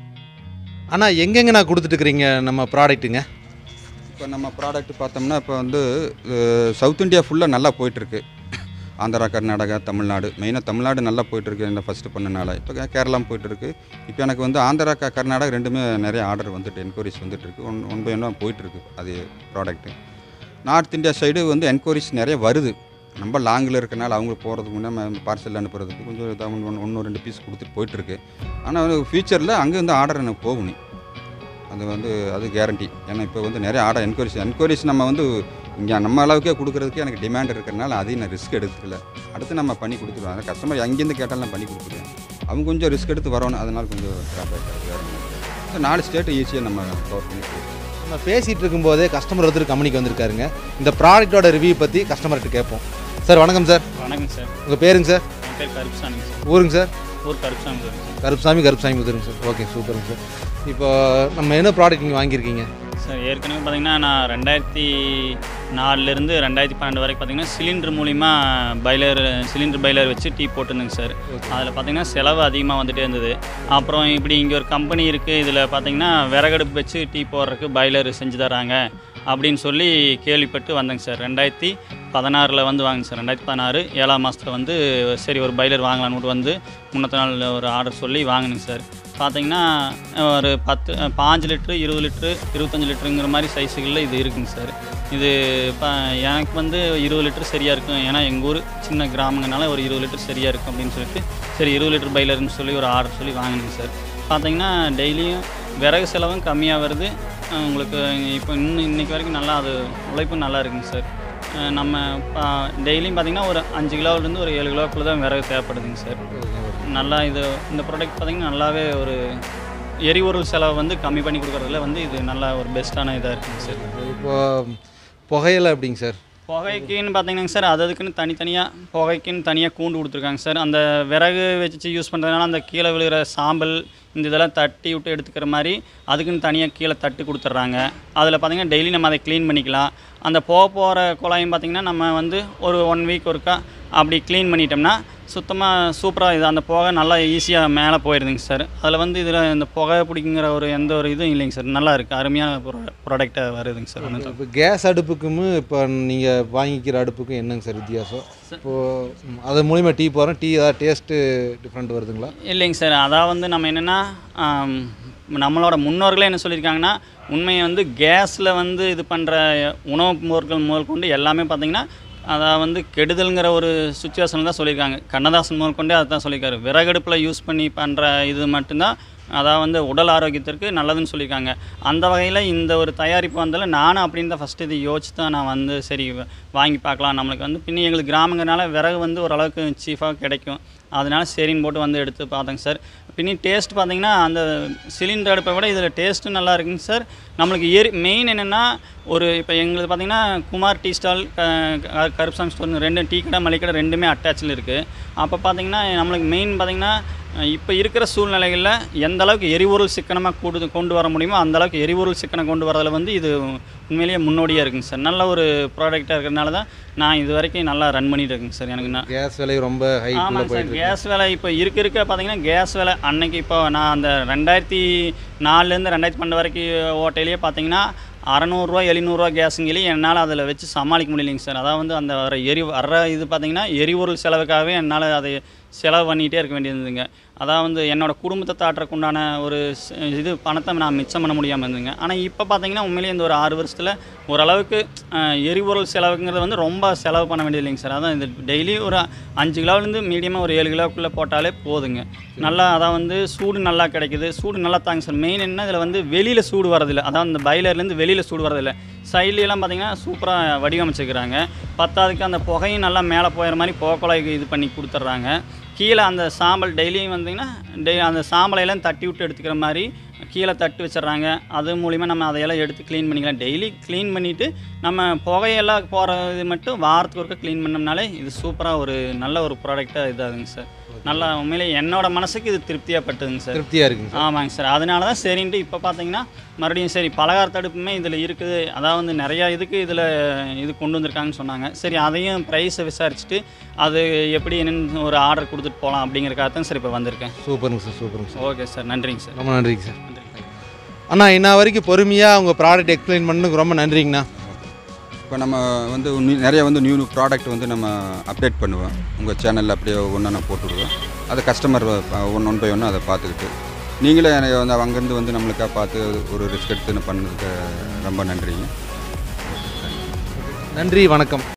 ஆனால் எங்கெங்க நான் கொடுத்துட்டு இருக்கிறீங்க நம்ம ப்ராடக்ட்டுங்க இப்போ நம்ம ப்ராடக்ட் பார்த்தோம்னா இப்போ வந்து சவுத் இந்தியா ஃபுல்லாக நல்லா போயிட்டுருக்கு ஆந்திரா கர்நாடகா தமிழ்நாடு மெயினாக தமிழ்நாடு நல்லா போயிட்டுருக்கு இந்த ஃபஸ்ட்டு பண்ணனால இப்போ கேரளாவும் போயிட்டுருக்கு இப்போ எனக்கு வந்து ஆந்திரா க- கர்நாடகா ரெண்டுமே நிறைய ஆர்டர் வந்துட்டு என்கொயரிஸ் வந்துட்டுருக்கு ஒன் ஒன் பை ஒன்னாக போயிட்டுருக்கு அது ப்ராடக்ட்டு நார்த் இந்தியா சைடு வந்து என்கொயரிஸ் நிறைய வருது ரொம்ப லாங்கில் இருக்கனால அவங்க போகிறதுக்கு முன்னாடி பார்சல் அனுப்புறதுக்கு கொஞ்சம் இதாக ஒன்று ஒன்று ரெண்டு பீஸ் கொடுத்துட்டு போயிட்டுருக்கு ஆனால் ஃபியூச்சரில் அங்கே வந்து ஆர்டர் எனக்கு போகணும் அது வந்து அது கேரண்டி ஏன்னா இப்போ வந்து நிறைய ஆர்டர் என்கொயரிஸ் என்கொயரிஸ் நம்ம வந்து இங்கே நம்ம அளவுக்கே கொடுக்குறதுக்கு எனக்கு டிமாண்ட் இருக்கிறனால அதையும் நான் ரிஸ்க் எடுத்துக்கல அடுத்து நம்ம பண்ணி கொடுத்துருவோம் அந்த கஸ்டமர் எங்கேருந்து கேட்டாலும் நான் பண்ணி கொடுத்துருவேன் அவங்க கொஞ்சம் ரிஸ்க் எடுத்து வரணும் அதனால் கொஞ்சம் ட்ராப் ஆகிட்டாரு வேறு ஒண்ணும் இல்ல. இந்த நாலு ஸ்டேட்டு ஈஸியாக நம்ம கவர் பண்ணி கொடுக்கலாம். நம்ம பேசிகிட்டு இருக்கும்போதே கஸ்டமர் ஒருத்தர் கம்பெனிக்கு வந்திருக்காருங்க இந்த ப்ராடக்ட்டோட ரிவ்யூ பற்றி கஸ்டமர்கிட்ட கேட்போம் சார் வணக்கம் சார் வணக்கம் சார் உங்கள் பேருங்க சார் என் பேர் கருப்புசாமிங்க சார் ஊருங்க சார் ஊர் கருப்புசாமி சார் கருப்புசாமி கருப்புசாமி புதுருங்க சார் ஓகே சூப்பருங்க சார் இப்போ நம்ம என்ன ப்ராடக்ட் நீங்கள் வாங்கியிருக்கீங்க சார் ஏற்கனவே பார்த்தீங்கன்னா நான் ரெண்டாயிரத்தி நாலுலேருந்து ரெண்டாயிரத்தி பன்னெண்டு வரைக்கும் பார்த்தீங்கன்னா சிலிண்டர் மூலிமா பைலர் சிலிண்டர் பைலர் வச்சு டீ போட்டுருந்தேங்க சார் அதில் பார்த்தீங்கன்னா செலவு அதிகமாக வந்துட்டே இருந்தது அப்புறம் இப்படி இங்கே ஒரு கம்பெனி இருக்குது இதில் பார்த்தீங்கன்னா விறகடுப்பு வச்சு டீ போடுறதுக்கு பைலர் செஞ்சு தராங்க அப்படின்னு சொல்லி கேள்விப்பட்டு வந்தேங்க சார் ரெண்டாயிரத்தி பதினாறில் வந்து வாங்க சார் ரெண்டாயிரத்தி பதினாறு ஏழாம் மாதத்தில் வந்து சரி ஒரு பைலர் வாங்கலான்னு வந்து முன்னத்த நாள் ஒரு ஆர்டர் சொல்லி வாங்கினேங்க சார் பார்த்தீங்கன்னா ஒரு பத்து பாஞ்சு லிட்ரு இருபது லிட்ரு இருபத்தஞ்சி லிட்டருங்கிற மாதிரி சைஸுகளில் இது இருக்குங்க சார் இது இப்போ எனக்கு வந்து இருபது லிட்டர் சரியாக இருக்கும் ஏன்னா எங்கள் ஊர் சின்ன கிராமங்கனால ஒரு இருபது லிட்டர் சரியாக இருக்கும் அப்படின்னு சொல்லிட்டு சரி இருபது லிட்டர் பைலர்னு சொல்லி ஒரு ஆர்டர் சொல்லி வாங்கினேங்க சார் பார்த்தீங்கன்னா டெய்லியும் விறகு செலவும் கம்மியாக வருது அஹ் உங்களுக்கு இப்போ இன்னும் இன்னைக்கு வரைக்கும் நல்லா அது உழைப்பும் நல்லா இருக்குங்க சார் அஹ் நம்ம டெய்லியும் பார்த்தீங்கன்னா ஒரு அஞ்சு கிலோவிலேருந்து ஒரு ஏழு கிலோக்குள்ளே தான் விறகு தேவைப்படுதுங்க சார் நல்லா இது இந்த ப்ராடக்ட் பார்த்தீங்கன்னா நல்லாவே ஒரு எரிபொருள் செலவை வந்து கம்மி பண்ணி கொடுக்குறதுல வந்து இது நல்லா ஒரு பெஸ்ட்டான இதாக இருக்குங்க சார் இப்போ புகையில எப்படிங்க சார் புகைக்குன்னு பார்த்தீங்கன்னா சார் அது அதுக்குன்னு தனித்தனியாக புகைக்குன்னு தனியாக கூண்டு கொடுத்துருக்காங்க சார் அந்த விறகு வச்சு யூஸ் பண்ணுறதுனால அந்த கீழே விழுகிற சாம்பல் இந்த இதெல்லாம் தட்டி விட்டு எடுத்துக்கிற மாதிரி அதுக்குன்னு தனியாக கீழே தட்டு கொடுத்துட்றாங்க அதில் பார்த்தீங்கன்னா டெய்லி நம்ம அதை க்ளீன் பண்ணிக்கலாம் அந்த போக போகிற குழாயும் பார்த்திங்கன்னா நம்ம வந்து ஒரு ஒன் வீக் ஒருக்கா அப்படி க்ளீன் பண்ணிட்டோம்னா சுத்தமாக சூப்பராக இது அந்த புகை நல்லா ஈஸியாக மேலே போயிடுதுங்க சார் அதில் வந்து இதில் இந்த புகை பிடிக்குங்கிற ஒரு எந்த ஒரு இதுவும் இல்லைங்க சார் நல்லா இருக்குது அருமையான ப்ராடக்டாக வருதுங்க சார் ஒன்று இப்போ கேஸ் அடுப்புக்கும் இப்போ நீங்கள் வாங்கிக்கிற அடுப்புக்கும் என்னங்க சார் வித்தியாசம் இப்போது அது மூலிமா டீ போகிறோம் டீ ஏதாவது டேஸ்ட்டு டிஃப்ரெண்ட் வருதுங்களா இல்லைங்க சார் அதான் வந்து நம்ம என்னென்னா நம்மளோட முன்னோர்களே என்ன சொல்லியிருக்காங்கன்னா உண்மையை வந்து கேஸில் வந்து இது பண்ணுற உணவுப் பொருட்கள் முதல் கொண்டு எல்லாமே பார்த்திங்கன்னா அதான் வந்து கெடுதல்ங்கிற ஒரு சுச்சுவேஷனில் தான் சொல்லியிருக்காங்க கண்ணதாசன் முதல் கொண்டே அதை தான் சொல்லியிருக்காரு விறகடுப்பில் யூஸ் பண்ணி பண்ணுற இது மட்டும்தான் அதான் வந்து உடல் ஆரோக்கியத்திற்கு நல்லதுன்னு சொல்லியிருக்காங்க அந்த வகையில் இந்த ஒரு தயாரிப்பு வந்தாலும் நானும் அப்படின்னு தான் ஃபஸ்ட்டு இது யோசிச்சு தான் நான் வந்து சரி வ- வாங்கி பார்க்கலாம் நம்மளுக்கு வந்து பின்ன எங்களுக்கு கிராமங்கிறனால விறகு வந்து ஓரளவுக்கு சீஃபாக கிடைக்கும் அதனால சரின்னு போட்டு வந்து எடுத்து பார்த்தேங்க சார் பின்னி டேஸ்ட் பார்த்தீங்கன்னா அந்த சிலிண்டர் அடுப்பை விட இதில் டேஸ்ட்டும் நல்லா இருக்குங்க சார் நம்மளுக்கு எரி மெயின் என்னென்னா ஒரு இப்போ எங்களுக்கு பார்த்தீங்கன்னா குமார் டீ ஸ்டால் க- கருப்சாமி ஸ்டோர் ரெண்டு டீ கடை மளிகை கடை ரெண்டுமே அட்டாச்சில் இருக்குது அப்போ பார்த்தீங்கன்னா நம்மளுக்கு மெயின் பார்த்தீங்கன்னா இப்போ இருக்கிற சூழ்நிலைகளில் எந்த அளவுக்கு எரிபொருள் சிக்கனமாக கூடு கொண்டு வர முடியுமோ அந்த அளவுக்கு எரிபொருள் சிக்கனம் கொண்டு வரதுல வந்து இது உண்மையிலேயே முன்னோடியாக இருக்குங்க சார் நல்ல ஒரு ப்ராடக்டாக இருக்கிறதுனால தான் நான் இது வரைக்கும் நல்லா ரன் பண்ணிட்டு இருக்கேங்க சார் எனக்கு நான் கேஸ் விலை ரொம்ப ஹைட்டில் ஆமாங்க சார் போயிட்டு கேஸ் விலை இப்போ இருக்க இருக்க பார்த்தீங்கன்னா கேஸ் விலை அன்னைக்கு இப்போ நான் அந்த ரெண்டாயிரத்தி நாலுலேருந்து ரெண்டாயிரத்தி பன்னெண்டு வரைக்கும் ஓட்டையிலேயே பார்த்தீங்கன்னா அறநூறுரூவா எழுநூறுவா கேஸுங்களே என்னால் அதில் வச்சு சமாளிக்க முடியலைங்க சார் அதான் வந்து அந்த வர எரி வர்ற இது பார்த்தீங்கன்னா எரிபொருள் செலவுக்காகவே என்னால் அதை செலவு பண்ணிகிட்டே இருக்க வேண்டியதுங்க அதான் வந்து என்னோடய குடும்பத்தை தாட்டுறக்கு உண்டான ஒரு ஸ்- இது பணத்தை நான் மிச்சம் பண்ண முடியாமல் இருந்துங்க ஆனால் இப்போ பார்த்தீங்கன்னா உண்மையிலேயே இந்த ஒரு ஆறு வருஷத்தில் ஓரளவுக்கு அஹ், எரிபொருள் செலவுங்கிறது வந்து ரொம்ப செலவு பண்ண வேண்டியது இல்லைங்க சார் அதான் இது டெய்லி ஒரு அஞ்சு கிலோலேருந்து மீடியமாக ஒரு ஏழு கிலோக்குள்ளே போட்டாலே போதுங்க நல்லா அதான் வந்து சூடு நல்லா கிடைக்குது சூடு நல்லா தாங்க சார் மெயின் என்ன இதில் வந்து வெளியில் சூடு வரதில்லை அதான் இந்த பைலர்லேருந்து வெளியில் சூடு வரதில்லை சைட்லலாம் பார்த்தீங்கன்னா சூப்பராக வடிவமைச்சிக்கிறாங்க பத்தாவதுக்கு அந்த புகையும் நல்லா மேலே போயிற மாதிரி புகைக்குழாய்க்கு இது பண்ணி கொடுத்துட்றாங்க கீழே அந்த சாம்பல் டெய்லியும் வந்தீங்கன்னா டெய் அந்த சாம்பலையெல்லாம் தட்டி விட்டு எடுத்துக்கிற மாதிரி கீழே தட்டு வச்சிடுறாங்க அது மூலிமா நம்ம அதையெல்லாம் எடுத்து க்ளீன் பண்ணிக்கலாம் டெய்லி க்ளீன் பண்ணிவிட்டு நம்ம புகையெல்லாம் போகிறது மட்டும் வாரத்துக்கு ஒருக்க க்ளீன் பண்ணோம்னாலே இது சூப்பராக ஒரு நல்ல ஒரு ப்ராடக்டாக இதாகுங்க சார் நல்லா உண்மையிலே என்னோட மனசுக்கு இது திருப்தியாக பட்டுதுங்க சார் திருப்தியாக இருக்குங்க சார் ஆமாங்க சார் அதனால தான் சரின்ட்டு இப்போ பார்த்தீங்கன்னா மறுபடியும் சரி பலகார தடுப்புமே இதில் இருக்குது அதான் வந்து நிறையா இதுக்கு இதில் இது கொண்டு வந்திருக்காங்கன்னு சொன்னாங்க சரி அதையும் ப்ரைஸை விசாரிச்சுட்டு அது எப்படி என்னன்னு ஒரு ஆர்டர் கொடுத்துட்டு போகலாம் அப்படிங்கிறக்காக தான் சார் இப்போ வந்திருக்கேன் சூப்பருங்க சார் சூப்பருங்க சார் ஓகே சார் நன்றிங்க சார் ரொம்ப நன்றிங்க சார் நன்றி அண்ணா இன்ன வரைக்கும் பொறுமையாக உங்கள் ப்ராடக்ட் எக்ஸ்பிளைன் பண்ணதுக்கு ரொம்ப நன்றிங்கண்ணா இப்போ நம்ம வந்து நி- நிறைய வந்து நியூ நியூ ப்ராடக்ட் வந்து நம்ம அப்டேட் பண்ணுவோம் உங்கள் சேனலில் அப்படியே ஒன்று நான் போட்டு விடுவேன் அதை கஸ்டமர் ஒன் ஒன் பை ஒன்று அதை பார்த்துக்கிட்டு நீங்களே எனக்கு வந்து அங்கேருந்து வந்து நம்மளுக்காக பார்த்து ஒரு ரிஸ்க் எடுத்து பண்ணதுக்கு ரொம்ப நன்றிங்க நன்றி வணக்கம்